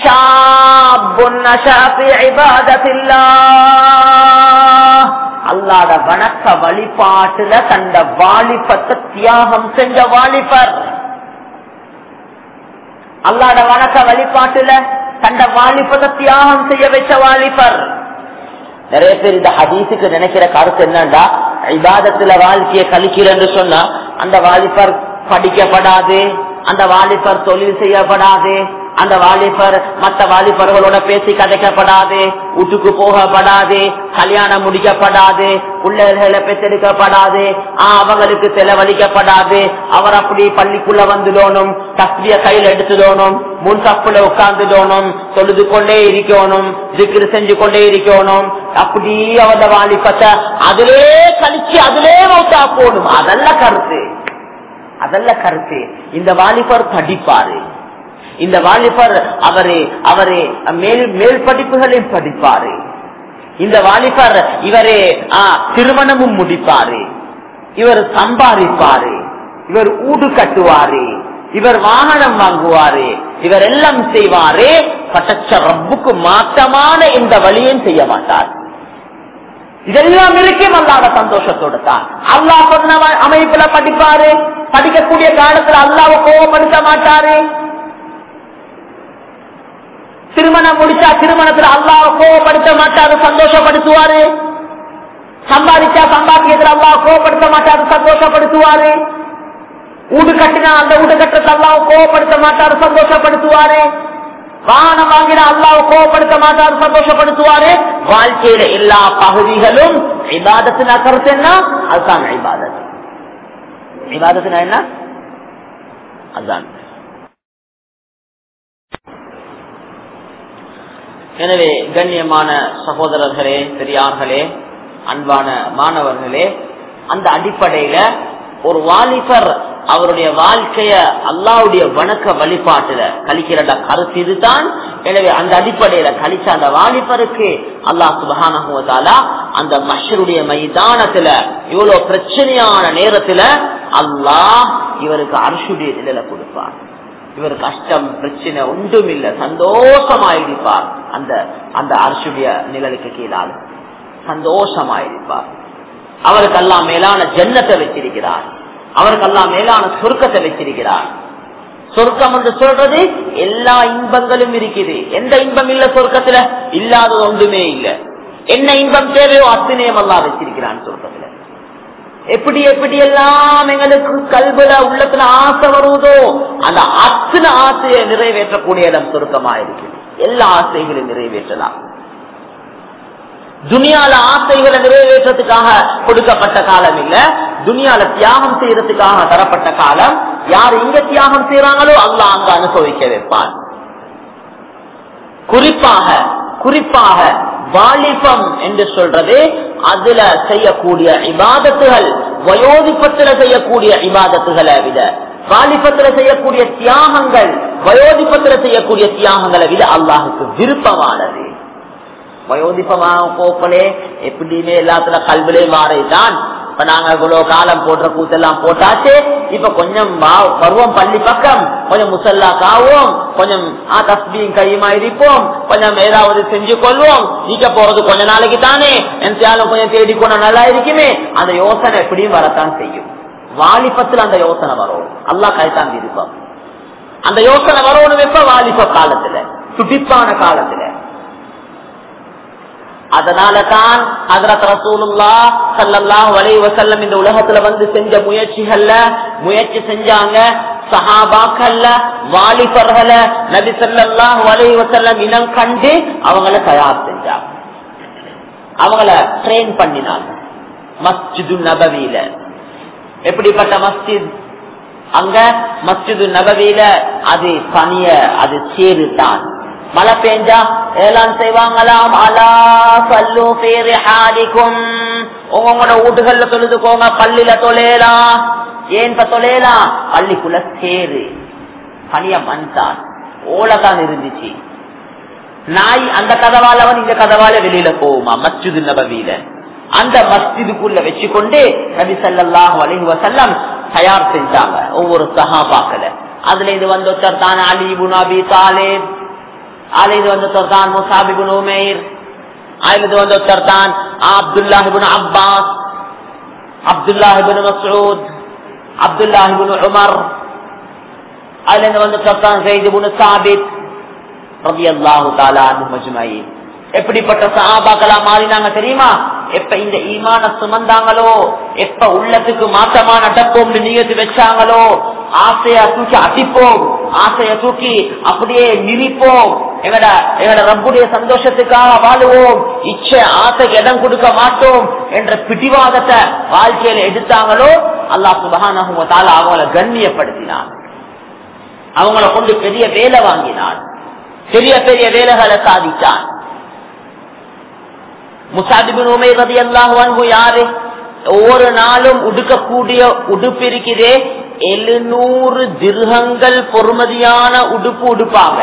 அல்லாத வணக்க வழிபாட்டுல தந்த வாலிபத்தை தியாகம் செஞ்ச வாலிபர் அல்லாட வணக்க வழிபாட்டுல தண்ட வாலிபத்தை தியாகம் செய்ய வச்ச வாலிபர் நிறைய பேர் இந்த ஹதீஸுக்கு நினைக்கிற கருத்து என்னண்டா இபாதத்துல வாழ்க்கையை கழிக்கிறேன்னு சொன்னா அந்த வாலிபர் படிக்கப்படாது அந்த வாலிபர் தொழில் செய்யப்படாது அந்த வாலிபர் மற்ற வாலிபர்களோட பேசி கதைக்கப்படாது வீட்டுக்கு போகப்படாது கல்யாணம் முடிக்கப்படாது பிள்ளைகளை பெற்றெடுக்கப்படாது அவங்களுக்கு செலவழிக்கப்படாது அவர் அப்படி பள்ளிக்குள்ள வந்துடணும் தஸ்திய கையில் எடுத்துடணும் முன் தப்புல உட்கார்ந்துடணும் தொழுது கொண்டே இருக்கணும் திக்ரு செஞ்சு கொண்டே இருக்கணும் அப்படி அவட வாலிபத்தை அதிலே கழிச்சு அதிலே மௌத்தா போடும் அதல்ல கருத்து அதல்ல கருத்து இந்த வாலிபர் படிப்பாரு இந்த வாலிபர் அவரு அவரு மேல் மேல் படிப்புகளையும் படிப்பாரு இந்த வாலிபர் இவரு திருமணமும் முடிப்பாரு இவர் சம்பாதிப்பாரு இவர் ஊடு கட்டுவாரு இவர் வாகனம் வாங்குவாரு இவர் எல்லாம் செய்வாரு பட்டச்ச ரப்புக்கு மாற்றமான இந்த வழியும் செய்ய மாட்டார் இதெல்லாம் இருக்கும் அல்லாத சந்தோஷத்தோடு தான் அல்லா சொன்ன அமைப்புல படிப்பாரு படிக்கக்கூடிய காலத்துல அல்லாவை கோவப்படுத்த மாட்டாரு திருமணம் முடிச்சா திருமணத்துல அல்லாவை கோவப்படுத்த மாட்டாரு சந்தோஷப்படுத்துவாரு சம்பாதிச்சா சம்பாத்தியத்துல அல்லா கோவப்படுத்த மாட்டாரு சந்தோஷப்படுத்துவாரு வீடு கட்டினா அந்த வீடு கட்டத்தை அல்லாவை கோவப்படுத்த மாட்டாரு சந்தோஷப்படுத்துவாரு வானம் வாங்கினா அல்லாவை கோவப்படுத்த மாட்டாரு சந்தோஷப்படுத்துவாரு வாழ்க்கையில எல்லா பகுதிகளும் இபாதத்தின் கருத்து என்ன அதுதான் இபாதத் இபாதத்தினா என்ன அதுதான் எனவே கண்ணியமான சகோதரர்களே பெரியார்களே அன்பான மாணவர்களே அந்த அடிப்படையில ஒரு வாலிபர் அவருடைய வாழ்க்கைய அல்லாவுடைய வணக்க வழிபாட்டுல கழிக்கிறத கருத்து இதுதான் எனவே அந்த அடிப்படையில கழிச்ச அந்த வாலிபருக்கு அல்லாஹ் சுபகானா அந்த மஷருடைய மைதானத்துல இவ்வளவு பிரச்சனையான நேரத்துல அல்லாஹ் இவருக்கு அரசுடைய நிழல கொடுப்பார் இவர் கஷ்டம் பிரச்சனை ஒன்றும் இல்ல சந்தோஷமாயிருப்பார் அந்த அந்த அரசுடைய நிழலுக்கு கீழால் சந்தோஷமாயிருப்பார் அவருக்கெல்லாம் மேலான ஜன்னத்தை வச்சிருக்கிறார் அவருக்கெல்லாம் மேலான சொர்க்கத்தை வச்சிருக்கிறார் சொர்க்கம் என்று சொல்றது எல்லா இன்பங்களும் இருக்குது எந்த இன்பம் இல்ல சொர்க்கத்துல இல்லாதது ஒன்றுமே இல்ல என்ன இன்பம் தேவையோ அத்தனையும் எல்லாம் வச்சிருக்கிறான் சொர்க்கத்துல எப்படி எப்படி எல்லாம் எங்களுக்கு கல்வில உள்ளத்துல ஆசை வருவதோ அந்த அத்தனை ஆசையை நிறைவேற்றக்கூடிய இடம் சுருக்கமா இருக்கு எல்லா ஆசைகளையும் நிறைவேற்றலாம் துனியால ஆசைகளை நிறைவேற்றத்துக்காக கொடுக்கப்பட்ட காலம் இல்ல துனியால தியாகம் செய்யறதுக்காக தரப்பட்ட காலம் யார் இங்க தியாகம் செய்யறாங்களோ அல்ல அங்க அனுபவிக்க வைப்பான் குறிப்பாக குறிப்பாக வாலிபம் என்று சொல்றது அதுல செய்யக்கூடிய இபாதத்துகள் வயோதிப்பத்துல செய்யக்கூடிய இபாதத்துகளை விட வாலிபத்துல செய்யக்கூடிய தியாகங்கள் வயோதிப்பத்துல செய்யக்கூடிய தியாகங்களை விட அல்லாஹுக்கு விருப்பமானது வயோதிப்பமாக போக்கலே எப்படியுமே எல்லாத்துல கல்விலே மாறிதான் இப்ப நாங்க இவ்வளவு காலம் போடுற கூத்தெல்லாம் போட்டாச்சு இப்ப கொஞ்சம் பருவம் பள்ளி பக்கம் கொஞ்சம் முசல்லா காவோம் கொஞ்சம் தஸ்பியும் கையுமா இருப்போம் கொஞ்சம் ஏதாவது செஞ்சு கொள்வோம் நீக்க போறது கொஞ்ச நாளைக்கு தானே எந்தாலும் கொஞ்சம் தேடிக்கொண்ட நல்லா இருக்குமே அந்த யோசனை எப்படியும் வரத்தான் செய்யும் வாலிபத்தில் அந்த யோசனை வரும் அல்லா கைத்தான் விருப்பம் அந்த யோசனை வரணும் எப்ப வாலிப காலத்துல துடிப்பான காலத்துல அதனால தான் ஹதரத் ரசூலுல்லா சல்லல்லாஹு அலைஹி வஸல்லம் இந்த உலகத்துல வந்து செஞ்ச முயற்சிகள்ல முயற்சி செஞ்சாங்க சஹாபாக்கள்ல வாலிபர்கள நபி ஸல்லல்லாஹு அலைஹி வஸல்லம் இனம் கண்டு அவங்கள தயார் செஞ்சாங்க அவங்கள ட்ரெயின் பண்ணினாங்க மஸ்ஜிது நபவியில எப்படிப்பட்ட மஸ்ஜித் அங்க மஸ்ஜிது நபவியில அது பனிய அது சேரு தான் மழை பெஞ்சா ஏலாம் செய்வாங்களாம் அலா சல்லு பேரு ஹாரிக்கும் உங்களோட வீட்டுகள்ல தொழுதுக்கோங்க பள்ளியில தொலையலாம் ஏன் இப்ப தொலையலாம் பள்ளிக்குள்ள சேரு பனிய மண் தான் ஓலதான் இருந்துச்சு நாய் அந்த கதவால அவன் இந்த கதவால வெளியில போகுமா மஸ்ஜிது நபவியில அந்த மஸ்ஜிதுக்குள்ள வச்சுக்கொண்டு நபி சல்லாஹ் அலிஹி வசல்லம் தயார் செஞ்சாங்க ஒவ்வொரு சஹாபாக்கள அதுல இது வந்து ஒருத்தர் தான் அலிபுன் அபி தாலேப் அதுல இது வந்து ஒருத்தர் தான் முசாபிபுன் உமேர் அதுல இது வந்து ஒருத்தர் தான் Abdullah ibn Abbas Abdullah ibn Masud Abdullah ibn Umar அதுல இருந்து வந்து ஒருத்தர் தான் ஜெயிதுபுன் சாபித் ரவி அல்லாஹு தாலா மஜ்மாயி எப்படிப்பட்ட சஹாபாக்களா மாறினாங்க தெரியுமா எப்ப இந்த ஈமான சுமந்தாங்களோ எப்ப உள்ளத்துக்கு மாற்றமா நடப்போம் நீயத்து வச்சாங்களோ ஆசைய தூக்கி அடிப்போம் ஆசைய தூக்கி அப்படியே நிரிப்போம் எங்கட எங்கட ரப்புடைய சந்தோஷத்துக்காக வாழுவோம் இச்ச ஆசைக்கு இடம் கொடுக்க மாட்டோம் என்ற பிடிவாதத்தை வாழ்க்கையில எடுத்தாங்களோ அல்லாஹ் சுபஹானஹு தாலா அவங்கள கண்ணியப்படுத்தினான் அவங்கள கொண்டு பெரிய வேலை வாங்கினான் பெரிய பெரிய வேலைகளை சாதித்தான் முசாதிபின் உமை ரதி அல்லாஹு யாரு ஒவ்வொரு நாளும் உடுக்கக்கூடிய உடுப்பு இருக்குதே எழுநூறு திருகங்கள் பொறுமதியான உடுப்பு உடுப்பாங்க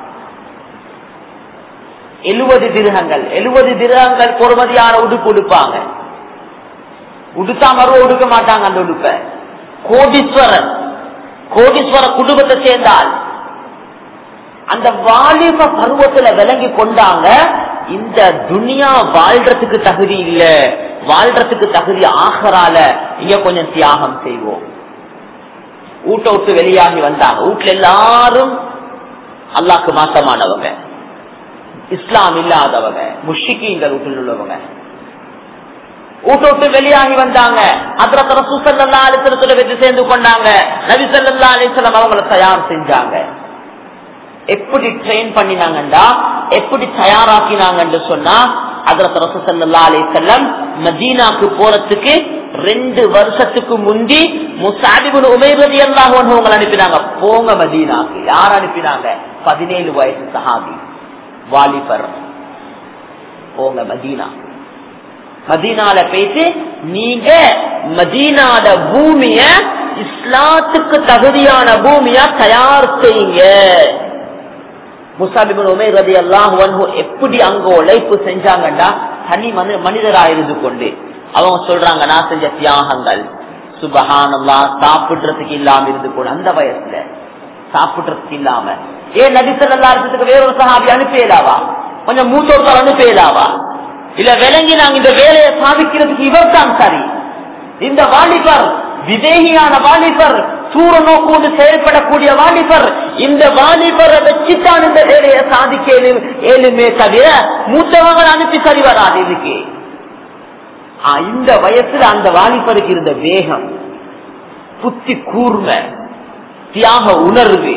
எழுபது திருகங்கள் எழுபது திருகங்கள் பொறுமதியான உடுப்பு உடுப்பாங்க உடுத்தா மறுவ உடுக்க மாட்டாங்க அந்த உடுப்ப கோடீஸ்வரன் கோடீஸ்வர குடும்பத்தை சேர்ந்தால் அந்த வாலிப பருவத்துல விளங்கி கொண்டாங்க இந்த துனியா வாழ்றதுக்கு தகுதி இல்ல வாழ்றதுக்கு தகுதி ஆகரால இங்க கொஞ்சம் தியாகம் செய்வோம் ஊட்ட விட்டு வெளியாகி வந்தாங்க வீட்டுல எல்லாரும் அல்லாக்கு மாசமானவங்க இஸ்லாம் இல்லாதவங்க முஷிக்கிங்கள் வீட்டில் உள்ளவங்க ஊட்ட விட்டு வெளியாகி வந்தாங்க அதுல ரசூசல்லா அலிசலத்துல வச்சு சேர்ந்து கொண்டாங்க நபிசல்லா அலிசலம் அவங்கள தயார் செஞ்சாங்க எப்படி ட்ரெயின் பண்ணினாங்கண்டா எப்படி தயாராக்கினாங்கன்னு சொன்னா அதற்கு ரசூசல்லா அலிசல்லம் மதீனாக்கு போறதுக்கு ரெண்டு வருஷத்துக்கு முந்தி முசாதிபுன் உமைரதி எல்லாம் உங்களை அனுப்பினாங்க போங்க மதீனாக்கு யார் அனுப்பினாங்க பதினேழு வயசு சஹாபி வாலிபர் போங்க மதீனா மதீனால போயிட்டு நீங்க மதீனாட பூமிய இஸ்லாத்துக்கு தகுதியான பூமியா தயார் செய்யுங்க முசாபிபின் உமை ரதி அல்லாஹ் எப்படி அங்க உழைப்பு செஞ்சாங்கண்டா தனி மனி மனிதரா இருந்து கொண்டு அவங்க சொல்றாங்க நான் செஞ்ச தியாகங்கள் சுபகானல்லா சாப்பிடுறதுக்கு இல்லாம இருந்து கொண்டு அந்த வயசுல சாப்பிடுறதுக்கு இல்லாம ஏன் நடித்தல்லா இருக்கிறதுக்கு வேறொரு சகாபி அனுப்பியலாவா கொஞ்சம் மூத்தோர்த்தால் அனுப்பியலாவா இல்ல விளங்கி நாங்க இந்த வேலையை சாதிக்கிறதுக்கு இவர் தான் சரி இந்த வாலிபர் விதேகியான வாலிபர் சூர நோக்கோடு செயல்படக்கூடிய வாலிபர் இந்த வாலிபரை வச்சுத்தான் இந்த வேலையை சாதிக்க ஏழுமே தவிர மூத்தவங்க அனுப்பி சரி வராது இதுக்கு இந்த வயசுல அந்த வாலிபருக்கு இருந்த வேகம் புத்தி கூர்ம தியாக உணர்வு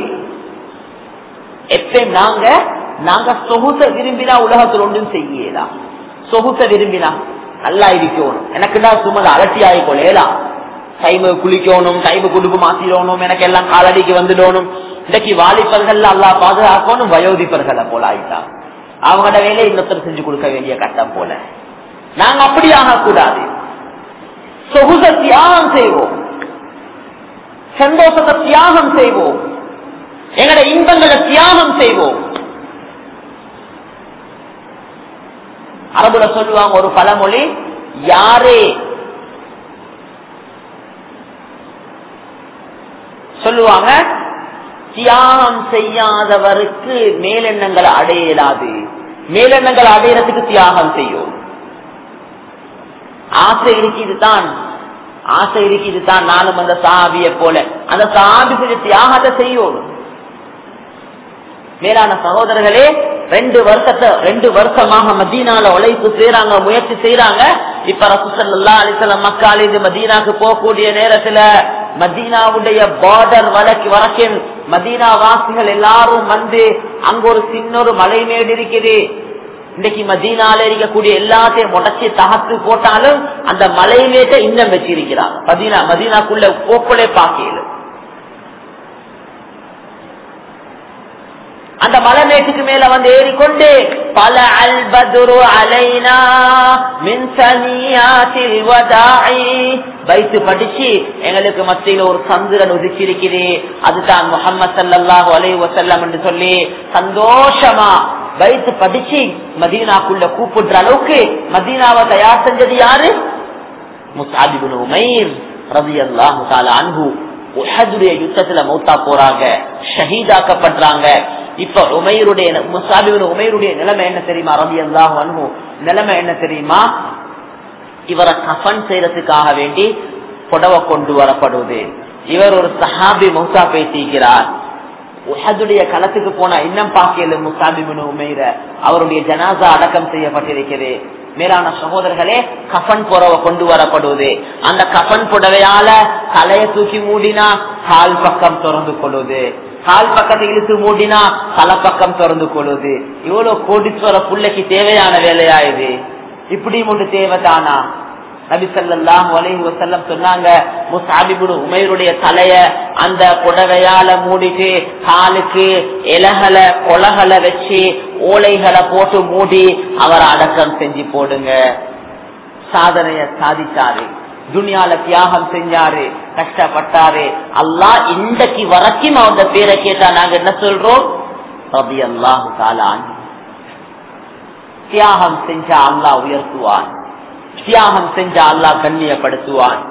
எப்ப நாங்க நாங்க சொகுச விரும்பினா உலகத்தில் ஒன்றும் செய்யலாம் சொகுச விரும்பினா நல்லா இருக்கணும் எனக்குடா சும்மா அலட்டி ஆகிக்கொள்ளலாம் டைமு குளிக்கணும் டைமு குடுப்பு மாத்திடணும் எனக்கு எல்லாம் காலடிக்கு வந்துடணும் இன்னைக்கு வாலிபர்கள் அல்லா பாதுகாக்கணும் வயோதிப்பர்களை போல ஆயிட்டா அவங்களோட வேலையை இன்னொருத்தர் செஞ்சு கொடுக்க வேண்டிய கட்டம் போல நாங்க அப்படி ஆகக்கூடாது சொகுச தியாகம் செய்வோம் சந்தோஷத்தை தியாகம் செய்வோம் எங்கட இன்பங்களை தியாகம் செய்வோம் அரபுல சொல்லுவாங்க ஒரு பழமொழி யாரே சொல்லுவாங்க தியாகம் செய்யாதவருக்கு மேலெண்ணங்களை அடையலாது மேலெண்ணங்களை அடையறதுக்கு தியாகம் செய்யும் ஆசை இருக்குது தான் ஆசை இருக்குது தான் நானும் அந்த சாபிய போல அந்த சாபி செஞ்ச தியாகத்தை செய்யும் மேலான சகோதரர்களே ரெண்டு வருஷத்தை ரெண்டு வருஷமாக மதீனால உழைப்பு செய்யறாங்க முயற்சி செய்யறாங்க இப்ப ரசூசல்லா அலிசல்லம் மக்கள் இது மதீனாக்கு போகக்கூடிய நேரத்துல மதீனாவுடைய பார்டர் வழக்கு வரைக்கும் மதீனா வாசிகள் எல்லாரும் வந்து அங்க ஒரு சின்ன ஒரு மலை மேடு இருக்குது இன்னைக்கு மதீனால இருக்கக்கூடிய எல்லாத்தையும் முடச்சி தகத்து போட்டாலும் அந்த மலை மேட்டை இன்னும் வச்சிருக்கிறாங்க மதீனா மதீனாக்குள்ள போக்களே பார்க்கலும் அந்த மலைமேட்டுக்கு மேல வந்து ஏறிக்கொண்டு பல அல்பதுரு அலைனா மின்சனியாத்தில் வைத்து படிச்சு எங்களுக்கு மத்தியில ஒரு சந்திரன் உதிச்சிருக்குது அதுதான் முகமது சல்லாஹூ அலை வசல்லம் என்று சொல்லி சந்தோஷமா வைத்து படிச்சு மதீனாக்குள்ள கூப்பிடுற அளவுக்கு மதீனாவை தயார் செஞ்சது யாரு முசாதிபுன் உமைர் ரவி அல்லாஹு தாலா அன்பு உஹதுடைய யுத்தத்துல மௌத்தா போறாங்க ஷஹீதாக்கப்படுறாங்க இப்ப உமையருடைய முசாபிபின் உமையருடைய நிலைமை என்ன தெரியுமா ரவி அல்லாஹ் அன்பு நிலைமை என்ன தெரியுமா இவரை கஃபன் செய்யறதுக்காக வேண்டி புடவை கொண்டு வரப்படுவது இவர் ஒரு சஹாபி மௌசா பேசிக்கிறார் உஹதுடைய களத்துக்கு போனா இன்னும் பாக்கியல முசாபிபின் உமைர அவருடைய ஜனாசா அடக்கம் செய்யப்பட்டிருக்கிறது மேலான சகோதரர்களே கஃன் புறவை கொண்டு வரப்படுவது அந்த கஃன் புடவையால தலையை தூக்கி மூடினா கால் பக்கம் திறந்து கொள்வது கால் பக்கத்தை இழுத்து மூடினா தலை பக்கம் திறந்து கொள்வது இவ்வளவு கோடீஸ்வர புள்ளைக்கு தேவையான வேலையா இது இப்படி ஒன்று தேவைதானா நபி சல்லாஹ் அலைஹி வசல்லம் சொன்னாங்க முசாபிபுடு உமையருடைய தலைய அந்த புடவையால மூடிட்டு காலுக்கு இலகலை கொலகளை வச்சு ஓலைகளை போட்டு மூடி அவரை அடக்கம் செஞ்சு போடுங்க சாதனைய சாதிச்சாரு துனியால தியாகம் செஞ்சாரு கஷ்டப்பட்டாரு அல்லா இன்றைக்கு வரைக்கும் அவங்க பேரை கேட்டா நாங்க என்ன சொல்றோம் ரபி அல்லாஹு தாலான் தியாகம் செஞ்சா அல்லா உயர்த்துவான் தியாகம் செஞ்ச அல்லா கண்ணியப்படுத்துவான்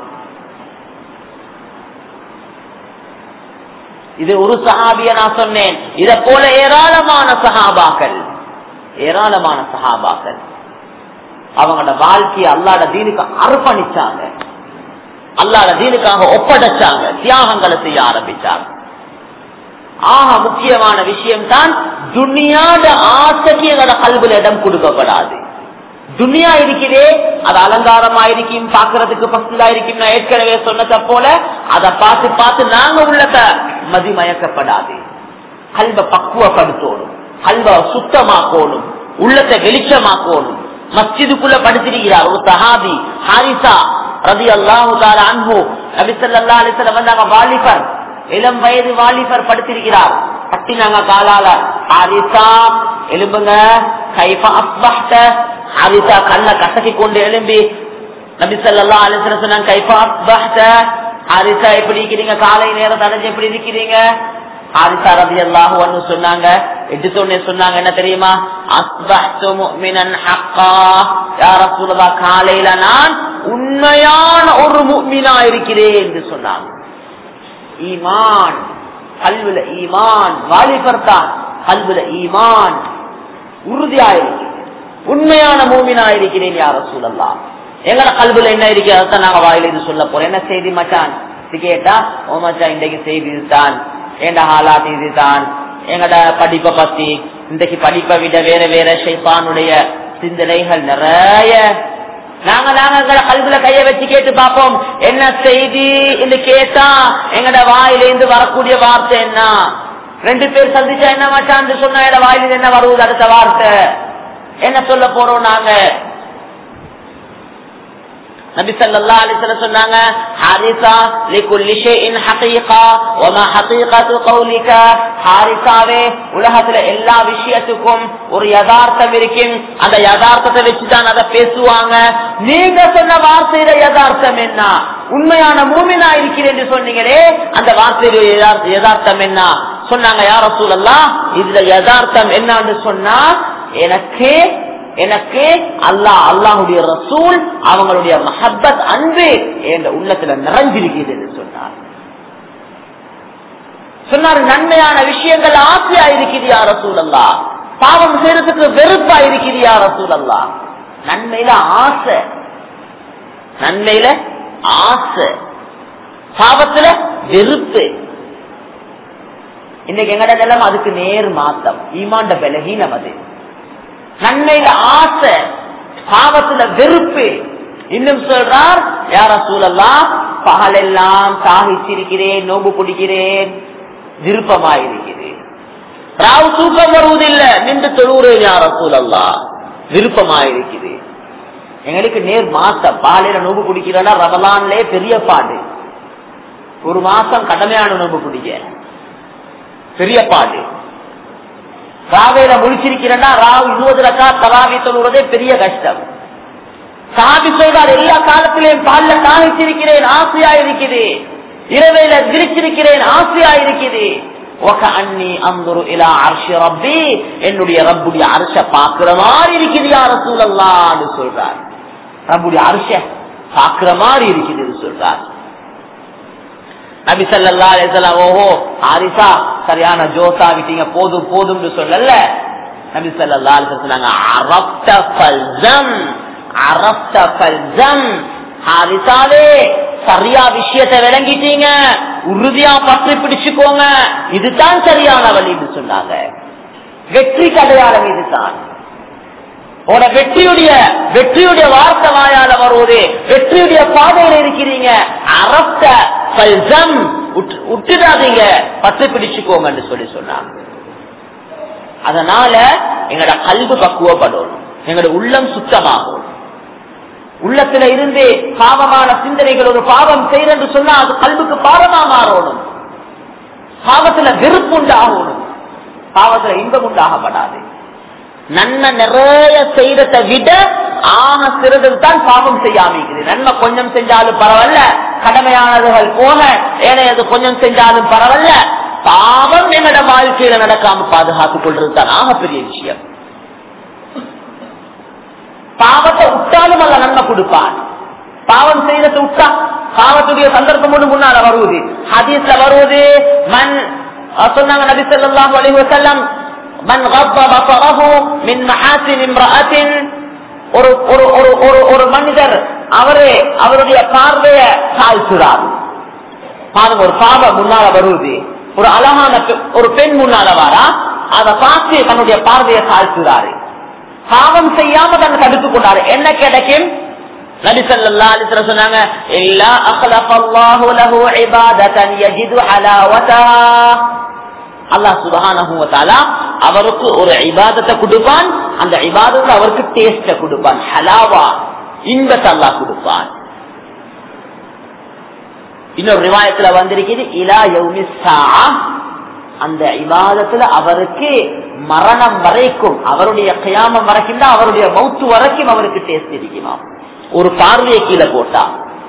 இது ஒரு சஹாபிய நான் சொன்னேன் இத போல ஏராளமான சஹாபாக்கள் ஏராளமான சஹாபாக்கள் அவங்களோட வாழ்க்கையை அல்லாட தீனுக்கு அர்ப்பணிச்சாங்க அல்லாட தீனுக்காக ஒப்படைச்சாங்க தியாகங்களை செய்ய ஆரம்பிச்சாங்க ஆக முக்கியமான விஷயம் தான் துனியாட ஆசைக்கு எங்களோட கல்வியில் இடம் கொடுக்கப்படாது துனியா இருக்குதே அது அலங்காரமா இருக்கும் பாக்குறதுக்கு பசுலா இருக்கும் நான் ஏற்கனவே சொன்னதை போல அதை பார்த்து பார்த்து நாங்க உள்ளத மதிமயக்கப்படாது கல்வ பக்குவப்படுத்தணும் கல்வ சுத்தமாக்கணும் உள்ளத்தை வெளிச்சமாக்கணும் மஸ்ஜிதுக்குள்ள படுத்திருக்கிறார் ஒரு சஹாபி ஹாரிசா ரதி அல்லாஹு அன்பு நபிசல்லா அலிசல்ல வந்தாங்க வாலிபர் இளம் வயது வாலிபர் படுத்திருக்கிறார் கட்டினாங்க காலால ஹாரிசா எலும்புங்க கைஃபா அஸ்பஹ்த ஹாரிசா கண்ண கசக்கி கொண்டு எழும்பி நபி சொல்லா அலிசல சொன்னாங்க கைஃபா அஸ்பஹ்த ஹாரிசா எப்படி இருக்கிறீங்க காலை நேரம் அடைஞ்சு எப்படி இருக்கிறீங்க ஹாரிசா ரதி அல்லாஹு சொன்னாங்க எடுத்தோடனே சொன்னாங்க என்ன தெரியுமா அஸ்பஹ்து முஃமினன் ஹக்கா யா ரசூலுல்லாஹ் காலையில நான் உண்மையான ஒரு முஃமினா இருக்கிறேன் என்று சொன்னாங்க ஈமான் கல்வில ஈமான் வாலிபர் தான் கல்வில ஈமான் உறுதியாயிருக்கு உண்மையான மூமினா இருக்கிறேன் யார சூழல்லாம் எங்கட கல்வில என்ன இருக்கு அதான் நாங்க வாயில இது சொல்ல போறோம் என்ன செய்தி மச்சான் இது கேட்டா ஓ மச்சான் இன்றைக்கு செய்தி இதுதான் ஏண்ட ஹாலாத் இதுதான் எங்கட படிப்பை பத்தி இன்றைக்கு படிப்பை விட வேற வேற ஷைப்பானுடைய சிந்தனைகள் நிறைய நாங்க நாங்க எங்கட கல்வில கைய வச்சு கேட்டு பார்ப்போம் என்ன செய்தி என்று கேட்டா எங்கட வாயிலிருந்து வரக்கூடிய வார்த்தை என்ன ரெண்டு பேர் சந்திச்சா என்ன மாட்டான்னு சொன்னா எட வாயிலிருந்து என்ன வருவது அடுத்த வார்த்தை என்ன சொல்ல போறோம் நாங்க நபி ஸல்லல்லாஹு அலைஹி வஸல்லம் சொன்னாங்க ஹாரிசா லிகுல்லி ஷைஇன் ஹகீகா வமா ஹகீகத்து கௌலிக ஹாரிசாவே உலகத்துல எல்லா விஷயத்துக்கும் ஒரு யதார்த்தம் இருக்கும் அந்த யதார்த்தத்தை வச்சு தான் அதை பேசுவாங்க நீங்க சொன்ன வார்த்தையில யதார்த்தம் என்ன உண்மையான மூமினா இருக்கிறேன் என்று சொன்னீங்களே அந்த வார்த்தையில யதார்த்த- யதார்த்தம் என்ன சொன்னாங்க யார சூழல்லா இதுல யதார்த்தம் என்னன்னு சொன்னா எனக்கு எனக்கு அல்லாஹ் அல்லாஹுடைய ரசூல் அவங்களுடைய மஹப்பத் அன்பு என்ற உள்ளத்துல நிறைஞ்சிருக்கிறது என்று சொன்னார் சொன்னார் நன்மையான விஷயங்கள் ஆசையா இருக்குது யார சூழல்லா பாவம் செய்யறதுக்கு வெறுப்பா இருக்குது யார சூழல்லா நன்மையில ஆசை நன்மையில ஆசை பாவத்துல வெறுப்பு இன்னைக்கு எங்கட நிலம் அதுக்கு நேர் மாத்தம் ஈமாண்ட பலகீனம் அது நன்மையில ஆசை பாவத்துல வெறுப்பு இன்னும் சொல்றார் யார சூழல்லாம் பகலெல்லாம் தாகிச்சிருக்கிறேன் நோம்பு பிடிக்கிறேன் விருப்பமாயிருக்கிறேன் ராவு தூக்கம் வருவதில்லை நின்று தொழுகிறேன் யார சூழல்லா விருப்பமாயிருக்குது எங்களுக்கு நேர் மாசம் பாலையில நோம்பு பிடிக்கிறோன்னா ரமலான்லே பெரிய பாடு ஒரு மாசம் கடமையான நோம்பு பிடிக்க பெரிய பாடு ராவையில முழிச்சிருக்கிறேன்னா ராவ் இருபது ரக்கா தராவி தொழுவதே பெரிய கஷ்டம் சாபி சொல்றார் எல்லா காலத்திலேயும் பால்ல காணிச்சிருக்கிறேன் ஆசையா இருக்குது இரவையில விரிச்சிருக்கிறேன் ஆசையா இருக்குது அன்னி அந்துரு இலா அர்ஷ ரப்பி என்னுடைய ரப்புடைய அரச பாக்குற மாதிரி இருக்குது யார சூழல்லான்னு சொல்றார் ரப்புடைய அரச பாக்குற மாதிரி இருக்குது சொல்றார் நபி சல்லா அலிசல்லாம் ஓஹோ ஹாரிசா சரியான ஜோசா விட்டீங்க போதும் போதும்னு சொல்லல நபி சல்லா அலிசல்லாம் சொன்னாங்க அரப்த ஃபல்சம் அரப்த ஃபல்சம் ஹாரிசாவே சரியா விஷயத்தை விளங்கிட்டீங்க உறுதியா பற்றி பிடிச்சுக்கோங்க இதுதான் சரியான வழின்னு சொன்னாங்க வெற்றி கடையாளம் இதுதான் உட வெற்றியுடைய வெற்றியுடைய வார்த்தை வாயால வருவது வெற்றியுடைய பாதையில இருக்கிறீங்க அரப்த பல்சம் விட்டுடாதீங்க பத்து பிடிச்சுக்கோங்கன்னு சொல்லி சொன்னாங்க அதனால எங்களோட கல்வி பக்குவப்படணும் எங்களோட உள்ளம் சுத்தமாகும் உள்ளத்துல இருந்து பாவமான சிந்தனைகள் ஒரு பாவம் செய்யறன்னு சொன்னா அது கல்விக்கு பாவமா மாறணும் பாவத்துல வெறுப்பு உண்டாகணும் பாவத்துல இன்பம் உண்டாகப்படாது நன்மை நிறைய செய்யறதை விட ஆக சிறந்தது தான் பாவம் செய்யாமிக்குது நன்மை கொஞ்சம் செஞ்சாலும் பரவாயில்ல கடமையானதுகள் போக ஏனையது கொஞ்சம் செஞ்சாலும் பரவாயில்ல பாவம் எங்களோட வாழ்க்கையில நடக்காம பாதுகாத்துக் கொள்றது தான் ஆகப்பெரிய விஷயம் பாவத்தை விட்டாலும் அல்ல நன்மை கொடுப்பான் பாவம் செய்யறதை விட்டா பாவத்துடைய சந்தர்ப்பம் ஒன்று முன்னால வருவது ஹதீஸ்ல வருவது மண் சொன்னாங்க நபி ஸல்லல்லாஹு அலைஹி வஸல்லம் மன் கப்ப பஸரஹு மின் மஹாசின் இம்ரஅத்தின் ஒரு ஒரு ஒரு ஒரு ஒரு மனிதர் அவரே அவருடைய பார்வைய தாழ்த்துறார் பாருங்க ஒரு பாவம் முன்னால வருவது ஒரு அழகான பெ- ஒரு பெண் முன்னால வாரா அதை பார்த்து தன்னுடைய பார்வையை தாழ்த்துறாரு பாவம் செய்யாம தன்னை தடுத்துக் கொண்டாரு என்ன கிடைக்கும் நபி ஸல்லல்லாஹு அலைஹி வஸல்லம் சொன்னாங்க இல்லா அக்லஃபல்லாஹு லஹு இபாதத்தன் யஜிது ஹலாவதா அல்லாஹ் சுபஹானஹு வ தஆலா அவருக்கு ஒரு இபாதத்தை கொடுப்பான் அந்த இபாதத்தை அவருக்கு டேஸ்ட கொடுப்பான் ஹலாவா இன்பத்தை அல்லாஹ் கொடுப்பான் இன்னொரு ரிவாயத்துல வந்திருக்குது இலா யௌமி ஸாஅ அந்த இபாதத்துல அவருக்கு மரணம் வரைக்கும் அவருடைய கயாமம் வரைக்கும் தான் அவருடைய மௌத்து வரைக்கும் அவருக்கு டேஸ்ட் இருக்குமா ஒரு பார்வையை கீழே போட்டா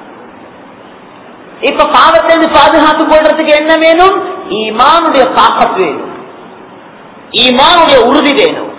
இப்ப பாவத்திலிருந்து பாதுகாத்து கொள்றதுக்கு என்ன வேணும் ஈமானுடைய தாக்கத் வேணும் ஈமானுடைய உறுதி வேணும்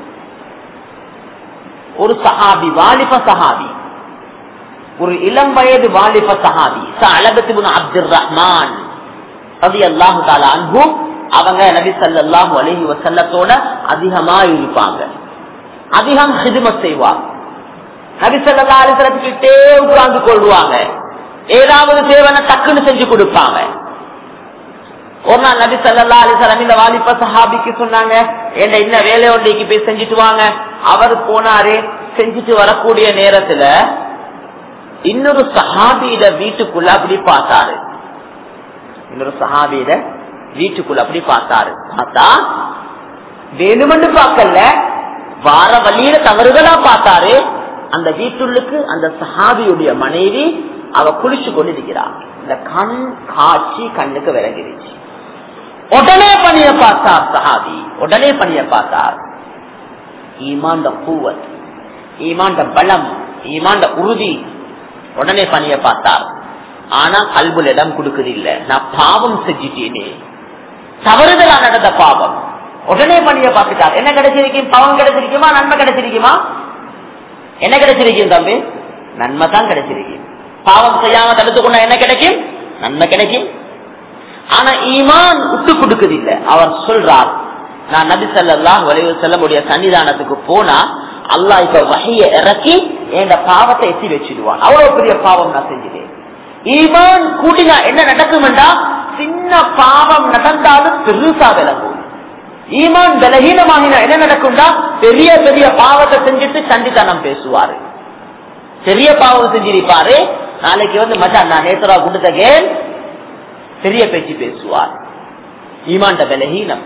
ஒரு சஹாபி வாலிப சஹாபி ஒரு இளம் வயது வாலிப சஹாபி சலபத்து அப்துல் ரஹ்மான் அது அல்லாஹு தாலா அன்பு அவங்க நபி ஸல்லல்லாஹு அலைஹி வஸல்லத்தோட அதிகமா இருப்பாங்க அதிகம் ஹிதுமத் செய்வாங்க நபி ஸல்லல்லாஹு அலைஹி வஸல்லம் கிட்டே உட்கார்ந்து கொள்வாங்க ஏதாவது தேவையான டக்குன்னு செஞ்சு கொடுப்பாங்க ஒரு நாள் நபி ஸல்லல்லாஹு அலைஹி வஸல்லம் இந்த வாலிப சஹாபிக்கு சொன்னாங்க என்ன இன்ன வேலை ஒன்றைக்கு போய் செஞ்சுட்டு வாங்க அவர் போனாரு செஞ்சுட்டு வரக்கூடிய நேரத்துல இன்னொரு சஹாபியிட வீட்டுக்குள்ள அப்படி பார்த்தாரு இன்னொரு சஹாபியிட வீட்டுக்குள்ள அப்படி பார்த்தாரு பார்த்தா வேணுமென்று பார்க்கல வார வழியில தவறுதலா பார்த்தாரு அந்த வீட்டுள்ளுக்கு அந்த சஹாபியுடைய மனைவி அவ குளிச்சு கொண்டிருக்கிறார் இந்த கண் காட்சி கண்ணுக்கு விலகிருச்சு உடனே பணிய பார்த்தார் சஹாபி உடனே பணிய பார்த்தார் ஈமாண்ட பூவத் ஈமாண்ட பலம் ஈமாண்ட உறுதி உடனே பணிய பார்த்தார் ஆனா கல்புல இடம் கொடுக்குதில்ல நான் பாவம் செஞ்சிட்டேனே தவறுதலா நடந்த பாவம் உடனே பணிய பார்த்துட்டார் என்ன கிடைச்சிருக்கும் பாவம் கிடைச்சிருக்குமா நன்மை கிடைச்சிருக்குமா என்ன கிடைச்சிருக்கும் தம்பி நன்மை தான் கிடைச்சிருக்கும் பாவம் செய்யாம தடுத்து கொண்டா என்ன கிடைக்கும் நன்மை கிடைக்கும் ஆனா ஈமான் விட்டு கொடுக்குதில்ல அவர் சொல்றார் நான் நபி ஸல்லல்லாஹு அலைஹி வஸல்லமுடைய சன்னிதானத்துக்கு போனா அல்லாஹ் இப்ப வகைய இறக்கி என் பாவத்தை எத்தி வச்சிடுவான் அவ்வளவு பெரிய பாவம் நான் செஞ்சுட்டேன் ஈமான் கூட்டினா என்ன நடக்கும்டா சின்ன பாவம் நடந்தாலும் பெருசா விளங்கும் ஈமான் பலகீனமாகினா என்ன நடக்கும்டா பெரிய பெரிய பாவத்தை செஞ்சுட்டு சண்டித்தனம் பேசுவாரு பெரிய பாவம் செஞ்சிருப்பாரு நாளைக்கு வந்து மச்சான் நான் நேத்தரா கொடுத்தகேன் பெரிய பேச்சு பேசுவார் ஈமான்ட பலகீனம்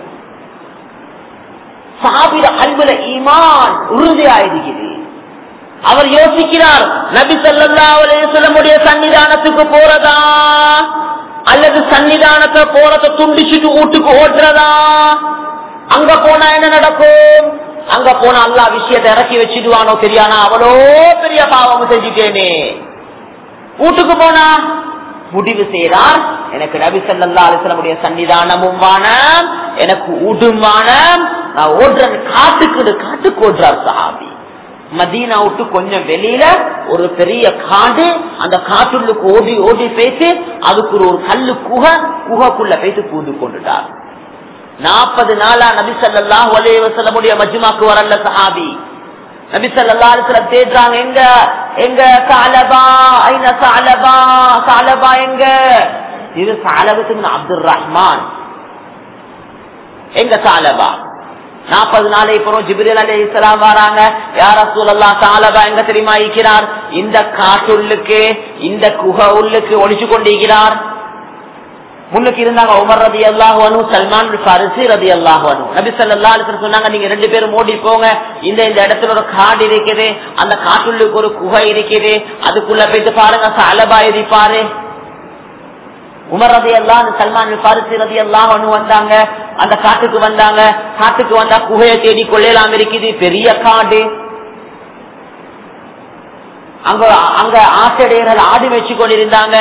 சாபிர அன்புல ஈமான் உறுதியாயிருக்கிறது அவர் யோசிக்கிறார் நபி ஸல்லல்லாஹு அலைஹி வஸல்லமுடைய சன்னிதானத்துக்கு போறதா அல்லது சன்னிதானத்தை போறத துண்டிச்சுட்டு வீட்டுக்கு ஓட்டுறதா அங்க போனா என்ன நடக்கும் அங்க போனா அல்லா விஷயத்தை இறக்கி வச்சிடுவானோ தெரியானா அவ்வளோ பெரிய பாவம் செஞ்சுட்டேனே வீட்டுக்கு போனா முடிவு செய்தார் எனக்கு நபி ஸல்லல்லாஹு அலைஹி வஸல்லமுடைய சன்னிதானமும் வானம் எனக்கு ஊடும் வானம் நான் ஓடுறேன் காட்டுக்கு காட்டுக்கு ஓடுறார் சஹாபி மதீனா விட்டு கொஞ்சம் வெளியில ஒரு பெரிய காடு அந்த காட்டுள்ளுக்கு ஓடி ஓடி போயிட்டு அதுக்கு ஒரு கல்லு குக குகைக்குள்ள போயிட்டு பூந்து கொண்டுட்டார் நாற்பது நாளா நபி ஸல்லல்லாஹு அலைஹி வஸல்லமுடைய மஜ்மாக்கு வரல சஹாபி நபி ஸல்லல்லாஹு அலைஹி வஸல்லம் தேடுறாங்க எங்க எங்க சாலபா ஐன சாலபா சாலபா எங்க இது சாலபத்துக்கு அப்துல் ரஹ்மான் எங்க சாலபா நாற்பது நாளை அப்புறம் ஜிபிரில் அலி இஸ்லாம் வராங்க யார சூழல்லா சாலபா எங்க தெரியுமா இருக்கிறார் இந்த காட்டுள்ளுக்கு இந்த குகை உள்ளுக்கு ஒழிச்சு கொண்டிருக்கிறார் முன்னுக்கு இருந்தாங்க உமர் ரதி அல்லாஹுவனு சல்மான் பரிசு ரதி அல்லாஹுவனு நபி சொல்லா சொன்னாங்க நீங்க ரெண்டு பேரும் ஓடி போங்க இந்த இந்த இடத்துல ஒரு காடு இருக்குது அந்த காட்டுள்ளுக்கு ஒரு குகை இருக்குது அதுக்குள்ள போயிட்டு பாருங்க சாலபா எதிப்பாரு உமர் ரதி எல்லாம் சல்மான் பரிசு ரதி எல்லாம் வந்தாங்க அந்த காட்டுக்கு வந்தாங்க காட்டுக்கு வந்தா குகையை தேடி கொள்ளலாம் இருக்குது பெரிய காடு அங்க அங்க ஆசிரியர்கள் ஆடு வச்சு கொண்டிருந்தாங்க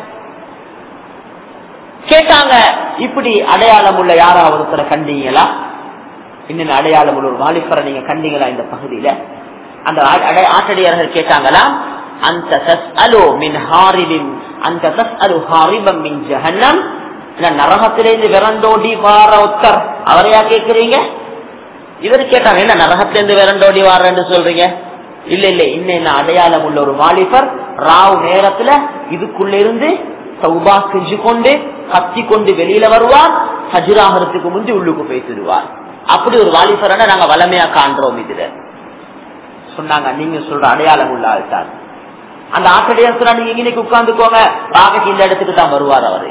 கேட்டாங்க இப்படி அடையாளம் உள்ள யாராவது ஒருத்தரை கண்டீங்களா இன்னும் அடையாளம் உள்ள ஒரு வாலிபரை நீங்க கண்டீங்களா இந்த பகுதியில அந்த ஆசிரியர்கள் கேட்டாங்களா அந்த தஸ்அலு மின் ஹாரிபின் அந்த தஸ்அலு ஹாரிபம் மின் ஜஹன்னம் நரகத்திலிருந்து விரண்டோடி வார ஒத்தர் அவரையா கேக்குறீங்க இவரு கேட்டாங்க என்ன நரகத்திலிருந்து விரண்டோடி வாரன்னு சொல்றீங்க இல்ல இல்ல இன்னும் என்ன அடையாளம் உள்ள ஒரு வாலிபர் ராவ் நேரத்துல இதுக்குள்ள இருந்து சௌபா செஞ்சு கொண்டு கத்தி கொண்டு வெளியில வருவார் ஹஜிராகிறதுக்கு முந்தி உள்ளுக்கு பேசிடுவார் அப்படி ஒரு வாலிபரனை நாங்க வளமையா காண்றோம் இதுல சொன்னாங்க நீங்க சொல்ற அடையாளம் உள்ள ஆள் தான் அந்த ஆசிரியர் சொன்னா நீங்க இன்னைக்கு உட்கார்ந்துக்கோங்க ராவைக்கு இந்த இடத்துக்கு தான் வருவார் அவரு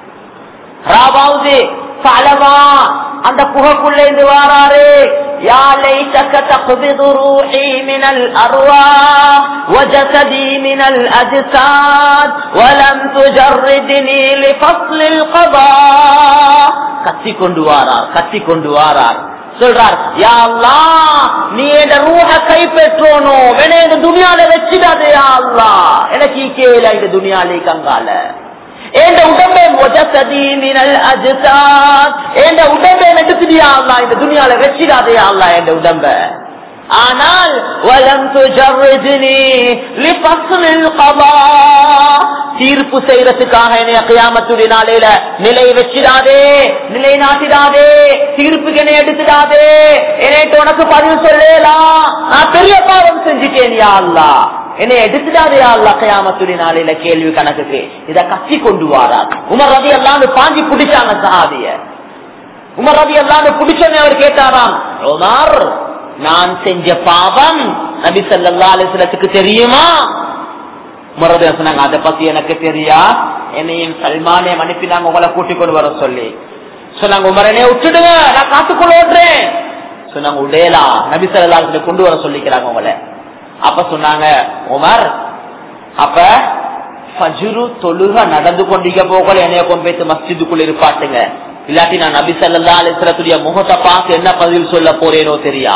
ராவாவது பலவா அந்த குகைக்குள்ள இருந்து வாராரு يا ليتك تقبض روحي من الأرواح وجسدي من الأجساد ولم تجردني لفصل القضاء கத்தி கொண்டு வாரார் கத்தி கொண்டு வாரார் சொல்றார் யா அல்லாஹ் நீ என் ரூஹ கைப்பற்றோனோ வேணே இந்த துணியால வச்சிடாதே யா அல்லாஹ் எனக்கு கேல இந்த துணியாலே கங்கால எந்த உடம்பை முஜசதி மினல் அஜ்சாத் எந்த உடம்பை நடுத்துடியா அல்லாஹ் இந்த துணியால வச்சிடாதே யா அல்லாஹ் என் உடம்ப ஆனால் வலம் துஜர்ரிஜ்னி லிஃபஸ்லில் கதா தீர்ப்பு செய்யறதுக்காக என்னைய கியாமத்துடைய நாளையில நிலை வச்சிடாதே நிலை நாட்டிடாதே தீர்ப்புக்கு என்னை எடுத்துடாதே என்னைட்டு உனக்கு பதிவு சொல்லலாம் நான் பெரிய பாவம் செஞ்சுட்டேன் யா அல்லா என்னை எடுத்துடாதே அல்லா கயாமத்துடைய நாளையில கேள்வி கணக்குக்கு இத கத்தி கொண்டு வாரார் உமர் ரதி எல்லாம் பாஞ்சி பிடிச்சாங்க சஹாபிய உமர் ரதி எல்லாம் பிடிச்சோன்னு அவர் கேட்டாராம் உமர் நான் செஞ்ச பாவம் நபி சல்லா அலிஸ்லத்துக்கு தெரியுமா மறுபடியும் சொன்னாங்க அதை பத்தி எனக்கு தெரியா என்னையும் சல்மானே அனுப்பினாங்க உங்களை கூட்டிக் கொண்டு வர சொல்லி சொன்னாங்க உமரனே விட்டுடுங்க நான் காத்துக்குள்ள ஓடுறேன் சொன்னாங்க உடேலா நபி சல்லா கொண்டு வர சொல்லிக்கிறாங்க உங்களை அப்ப சொன்னாங்க உமர் அப்ப ஃபஜ்ரு தொழுக நடந்து கொண்டிருக்க போகல என்னைய கொண்டு போய்த்து மஸ்ஜிதுக்குள்ள இருப்பாட்டுங்க இல்லாட்டி நான் நபி சல்லா அலிஸ்லத்துடைய முகத்தை பார்த்து என்ன பதில் சொல்ல போறேனோ தெரியா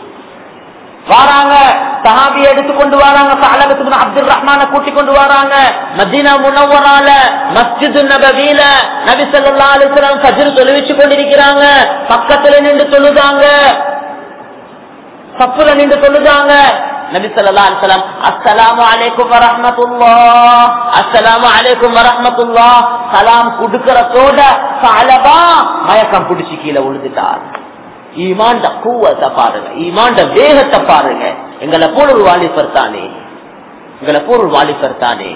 வாராங்க சஹாபி எடுத்து கொண்டு வராங்க சாலகத்துக்கு அப்துல் ரஹ்மான கூட்டி கொண்டு வராங்க மதீனா முனவரால மஸ்ஜிது நபவியில நபி சல்லா அலிஸ்லாம் ஃபஜ்ர் தொழுவிச்சு கொண்டிருக்கிறாங்க பக்கத்துல நின்று தொழுதாங்க சப்புல நின்று தொழுதாங்க நபி சொல்லா அலிசலாம் அஸ்ஸலாமு அலைக்கும் வரஹமத்துல்லா அஸ்ஸலாமு அலைக்கும் வரஹமத்துல்லா சலாம் குடுக்கறதோட சாலபா மயக்கம் பிடிச்சு கீழே விழுந்துட்டார் ஈமாண்ட கூவத்தை பாருங்க ஈமாண்ட வேகத்தை பாருங்க எங்களை போல ஒரு வாலிபர் தானே எங்களை போல ஒரு வாலிபர் தானே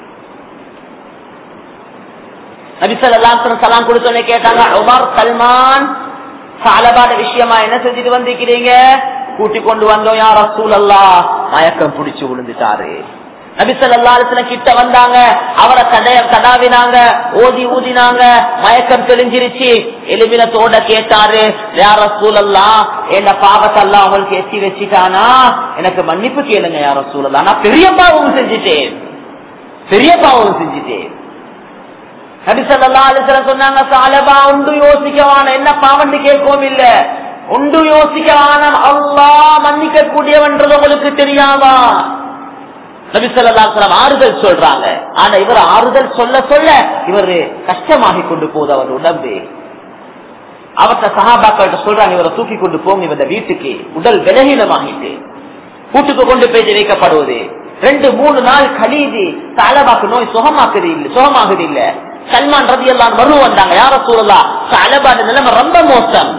நபிசல்லாம் சலாம் கொடுத்தோன்னே கேட்டாங்க உமர் சல்மான் சாலபாட விஷயமா என்ன செஞ்சுட்டு வந்திருக்கிறீங்க கூட்டி கொண்டு வந்தோம் யார் ரசூல் அல்லா மயக்கம் பிடிச்சு விழுந்துட்டாரு நபிசல்லாத்துல கிட்ட வந்தாங்க அவரை கடைய கடாவினாங்க ஓதி ஊதினாங்க மயக்கம் தெளிஞ்சிருச்சு எலுமினத்தோட கேட்டாரு யார சூழல்லா என்ன பாவத்தெல்லாம் அவங்களுக்கு எத்தி வச்சுட்டானா எனக்கு மன்னிப்பு கேளுங்க யார சூழல்லா நான் பெரிய பாவம் செஞ்சுட்டேன் பெரிய பாவம் செஞ்சுட்டேன் நபிசல்லா அலிசல சொன்னாங்க சாலபா உண்டு யோசிக்கவான என்ன பாவன்னு கேட்கவும் இல்ல உண்டு யோசிக்கவான அல்லா மன்னிக்க கூடியவன்றது உங்களுக்கு தெரியாதா நபிசல்லாம் ஆறுதல் சொல்றாங்க ஆனா இவர் ஆறுதல் சொல்ல சொல்ல இவர் கஷ்டமாகி கொண்டு போகுது அவர் உடம்பு அவர்த்த சகாபாக்கள் சொல்றாங்க இவரை தூக்கி கொண்டு போங்க இவர வீட்டுக்கு உடல் விலகீனமாகிட்டு கூட்டுக்கு கொண்டு போய் வைக்கப்படுவது ரெண்டு மூணு நாள் கழிது சாலபாக்கு நோய் சுகமாக்குது இல்ல சுகமாகுது இல்ல சல்மான் ரதி எல்லாம் மறு வந்தாங்க யார சூழலா சாலபாடு நிலைமை ரொம்ப மோசம்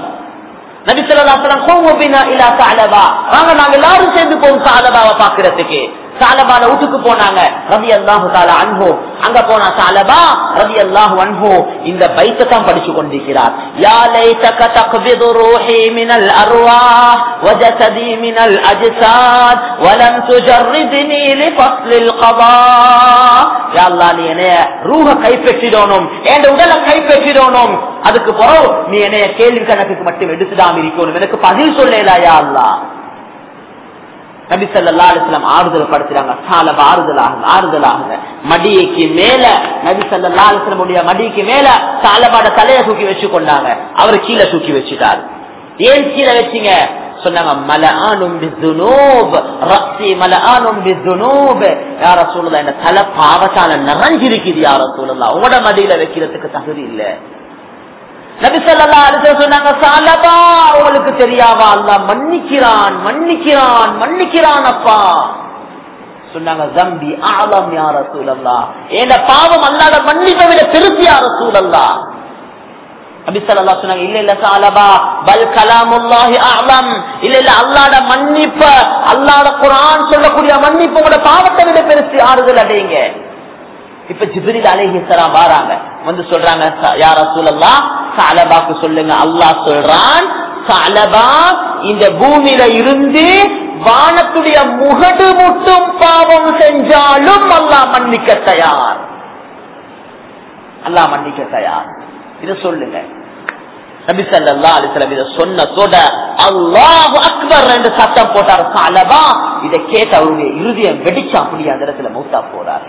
நபிசல்லாம் நாங்க எல்லாரும் சேர்ந்து போவோம் சாலபாவை பாக்குறதுக்கு சாலபால வீட்டுக்கு போனாங்க ரவி அல்லாஹு தால அன்போ அங்க போனா சாலபா ரவி அல்லாஹு அன்போ இந்த பைத்தை தான் படிச்சு கொண்டிருக்கிறார் யா லைதக தக்பிது ரூஹி மினல் அர்வாஹ் வஜசதி மினல் அஜ்சாத் வலம் துஜர்ரிதுனி லிஃபஸ்லில் கதா யா அல்லாஹ் நீ என்னைய ரூஹ கைப்பற்றிடணும் என் உடலை கைப்பற்றிடணும் அதுக்கு பிறகு நீ என்னைய கேள்வி கணக்குக்கு மட்டும் எடுத்துடாம இருக்கணும் எனக்கு பதில் சொல்லலா யா அல்லாஹ் நபி சல்லா அலிஸ்லாம் ஆறுதல் படுத்துறாங்க சாலப ஆறுதலாக ஆறுதலாக மடியைக்கு மேல நபி சல்லா அலிஸ்லமுடைய மடிக்கு மேல சாலபாட தலையை தூக்கி வச்சு கொண்டாங்க அவரு கீழே தூக்கி வச்சுட்டாரு ஏன் கீழே வச்சீங்க சொன்னாங்க மல ஆனும் ரக்தி மல ஆனும் யார சூழலா இந்த தலை பாவத்தால நிறைஞ்சிருக்குது யார சூழலா உங்களோட மடியில வைக்கிறதுக்கு தகுதி இல்லை நபிசல்லா அலிச சொன்னாங்க சாலபா உங்களுக்கு தெரியாவா அல்ல மன்னிக்கிறான் மன்னிக்கிறான் மன்னிக்கிறான் அப்பா சொன்னாங்க ஜம்பி ஆலம் யார சூழல்லா ஏன பாவம் அல்லாத மன்னிப்பை விட பெருசு யார சூழல்லா நபிசல்லா சொன்னாங்க இல்ல இல்ல சாலபா பல் கலாமுல்லாஹி ஆலம் இல்ல இல்ல அல்லாட மன்னிப்ப அல்லாட குரான் சொல்லக்கூடிய மன்னிப்பு உங்களோட பாவத்தை விட பெருசு ஆறுதல் அடையுங்க இப்ப ஜிபிரில் அலிஹிசலாம் வாராங்க வந்து சொல்றாங்க யார சூழல்லா சாலபாக்கு சொல்லுங்க அல்லாஹ் சொல்றான் சாலபா இந்த பூமியில இருந்து வானத்துடைய முகடு முட்டும் பாவம் செஞ்சாலும் அல்லாஹ் மன்னிக்க தயார் அல்லாஹ் மன்னிக்க தயார் இத சொல்லுங்க நபிசல்லா அலிசலம் இதை சொன்னதோட அல்லாஹ் அக்பர் என்று சத்தம் போட்டார் சாலபா இதை கேட்டு அவருடைய இறுதியம் வெடிச்சா அப்படி அந்த இடத்துல மூத்தா போறாரு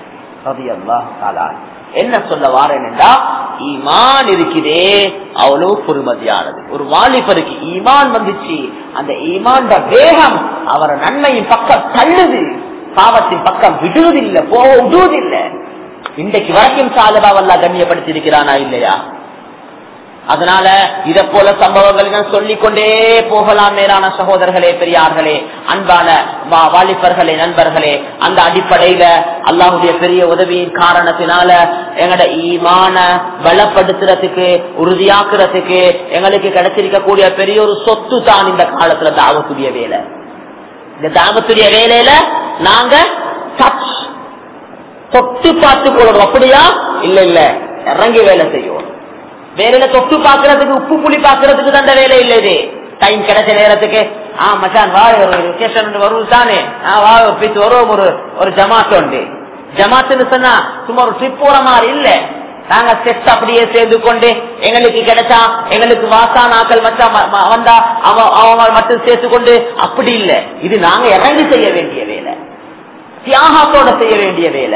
என்ன சொல்ல வாரேன் என்றா ஈமான் இருக்குதே அவ்வளவு பொறுமதியானது ஒரு வாலிபருக்கு ஈமான் வந்துச்சு அந்த ஈமான் வேகம் அவரை நன்மையின் பக்கம் தள்ளுது பாவத்தின் பக்கம் விடுவதில்லை போக விடுவதில்லை இன்றைக்கு வரைக்கும் சாலபாவல்லா கண்ணியப்படுத்தி இருக்கிறானா இல்லையா அதனால இத போல சம்பவங்கள் சொல்லிக் கொண்டே போகலாம் மேலான சகோதரர்களே பெரியார்களே அன்பான வாலிபர்களே நண்பர்களே அந்த அடிப்படையில அல்லாஹுடைய பெரிய உதவியின் காரணத்தினால எங்கட ஈமான பலப்படுத்துறதுக்கு உறுதியாக்குறதுக்கு எங்களுக்கு கிடைச்சிருக்கக்கூடிய பெரிய ஒரு சொத்து தான் இந்த காலத்துல தாவத்துடைய வேலை இந்த தாவத்துடைய வேலையில நாங்க டச் தொட்டு பார்த்து கொள்றோம் அப்படியா இல்ல இல்ல இறங்கி வேலை செய்யும் வேலையில தொட்டு பாக்குறதுக்கு உப்பு புளி பாக்குறதுக்கு தான் வேலை இல்லை இது டைம் கிடைச்ச நேரத்துக்கு ஆ மச்சான் வா ஒரு விசேஷம் வருவது தானே ஆ வா பிச்சு வரும் ஒரு ஒரு ஜமாத் உண்டு ஜமாத்துன்னு சொன்னா சும்மா ஒரு ட்ரிப் போற மாதிரி இல்ல நாங்க செட் அப்படியே சேர்ந்து கொண்டு எங்களுக்கு கிடைச்சா எங்களுக்கு வாசா நாக்கள் மச்சா வந்தா அவங்க மட்டும் சேர்த்து கொண்டு அப்படி இல்ல இது நாங்க இறங்கி செய்ய வேண்டிய வேலை தியாகத்தோட செய்ய வேண்டிய வேலை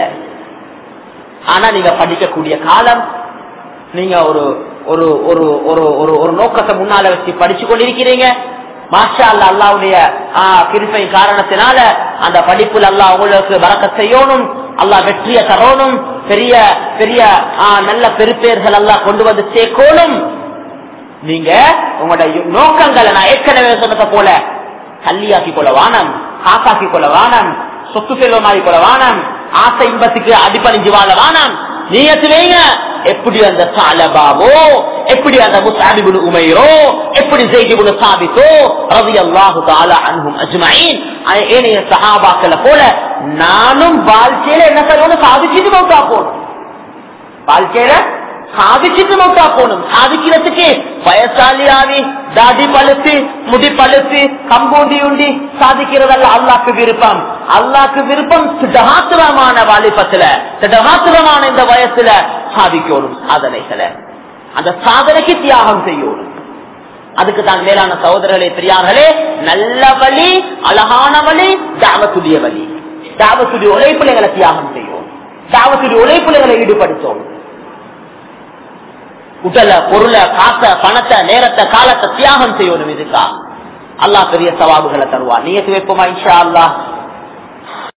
ஆனா நீங்க படிக்கக்கூடிய காலம் நீங்க ஒரு ஒரு ஒரு ஒரு ஒரு ஒரு நோக்கத்தை முன்னால வச்சு படிச்சு கொண்டிருக்கிறீங்க மாஷா அல்லா அல்லாவுடைய கிருப்பை காரணத்தினால அந்த படிப்புல அல்லா உங்களுக்கு வரக்க செய்யணும் அல்லா வெற்றிய தரணும் பெரிய பெரிய நல்ல பெருப்பேர்கள் எல்லாம் கொண்டு வந்து சேர்க்கணும் நீங்க உங்களுடைய நோக்கங்களை நான் ஏற்கனவே சொன்னதை போல கல்லியாக்கி கொள்ள வானம் காக்காக்கி கொள்ள வானம் சொத்து செல்வமாகி கொள்ள வானம் ஆசை இன்பத்துக்கு அடிப்பணிஞ்சு வாழ வானம் நீயத்து வைங்க எப்படி அந்த சாலபாவோ எப்படி அந்த முசாபிபுல் உமைரோ எப்படி செய்திபுல் சாபித்தோ ரவி அல்லாஹு தாலா அன்ஹும் அஜ்மயின் ஏனைய சஹாபாக்களை போல நானும் வாழ்க்கையில என்ன செய்யணும் சாதிச்சுட்டு மௌத்தா போகணும் வாழ்க்கையில சாதிச்சுட்டு மௌத்தா போகணும் சாதிக்கிறதுக்கு வயசாலியாவி தாடி பழுத்து முடி பழுத்து கம்பூண்டி உண்டி சாதிக்கிறதல்ல அல்லாக்கு விருப்பம் அல்லாக்கு விருப்பம் திடகாத்திரமான வாலிபத்துல திடகாத்திரமான இந்த வயசுல சாதிக்கணும் சாதனைகளை அந்த சாதனைக்கு தியாகம் செய்யணும் அதுக்கு தான் மேலான சகோதரர்களே பெரியார்களே நல்ல வழி அழகான வழி தாவத்துடைய வழி தாவத்துடைய உழைப்பிள்ளைகளை தியாகம் செய்யும் தாவத்துடைய உழைப்பிள்ளைகளை ஈடுபடுத்தோம் உடல பொருளை காச பணத்தை நேரத்தை காலத்தை தியாகம் செய்யணும் இதுக்கா அல்லா பெரிய சவாபுகளை தருவா நீயத்து வைப்போமா இன்ஷா அல்லா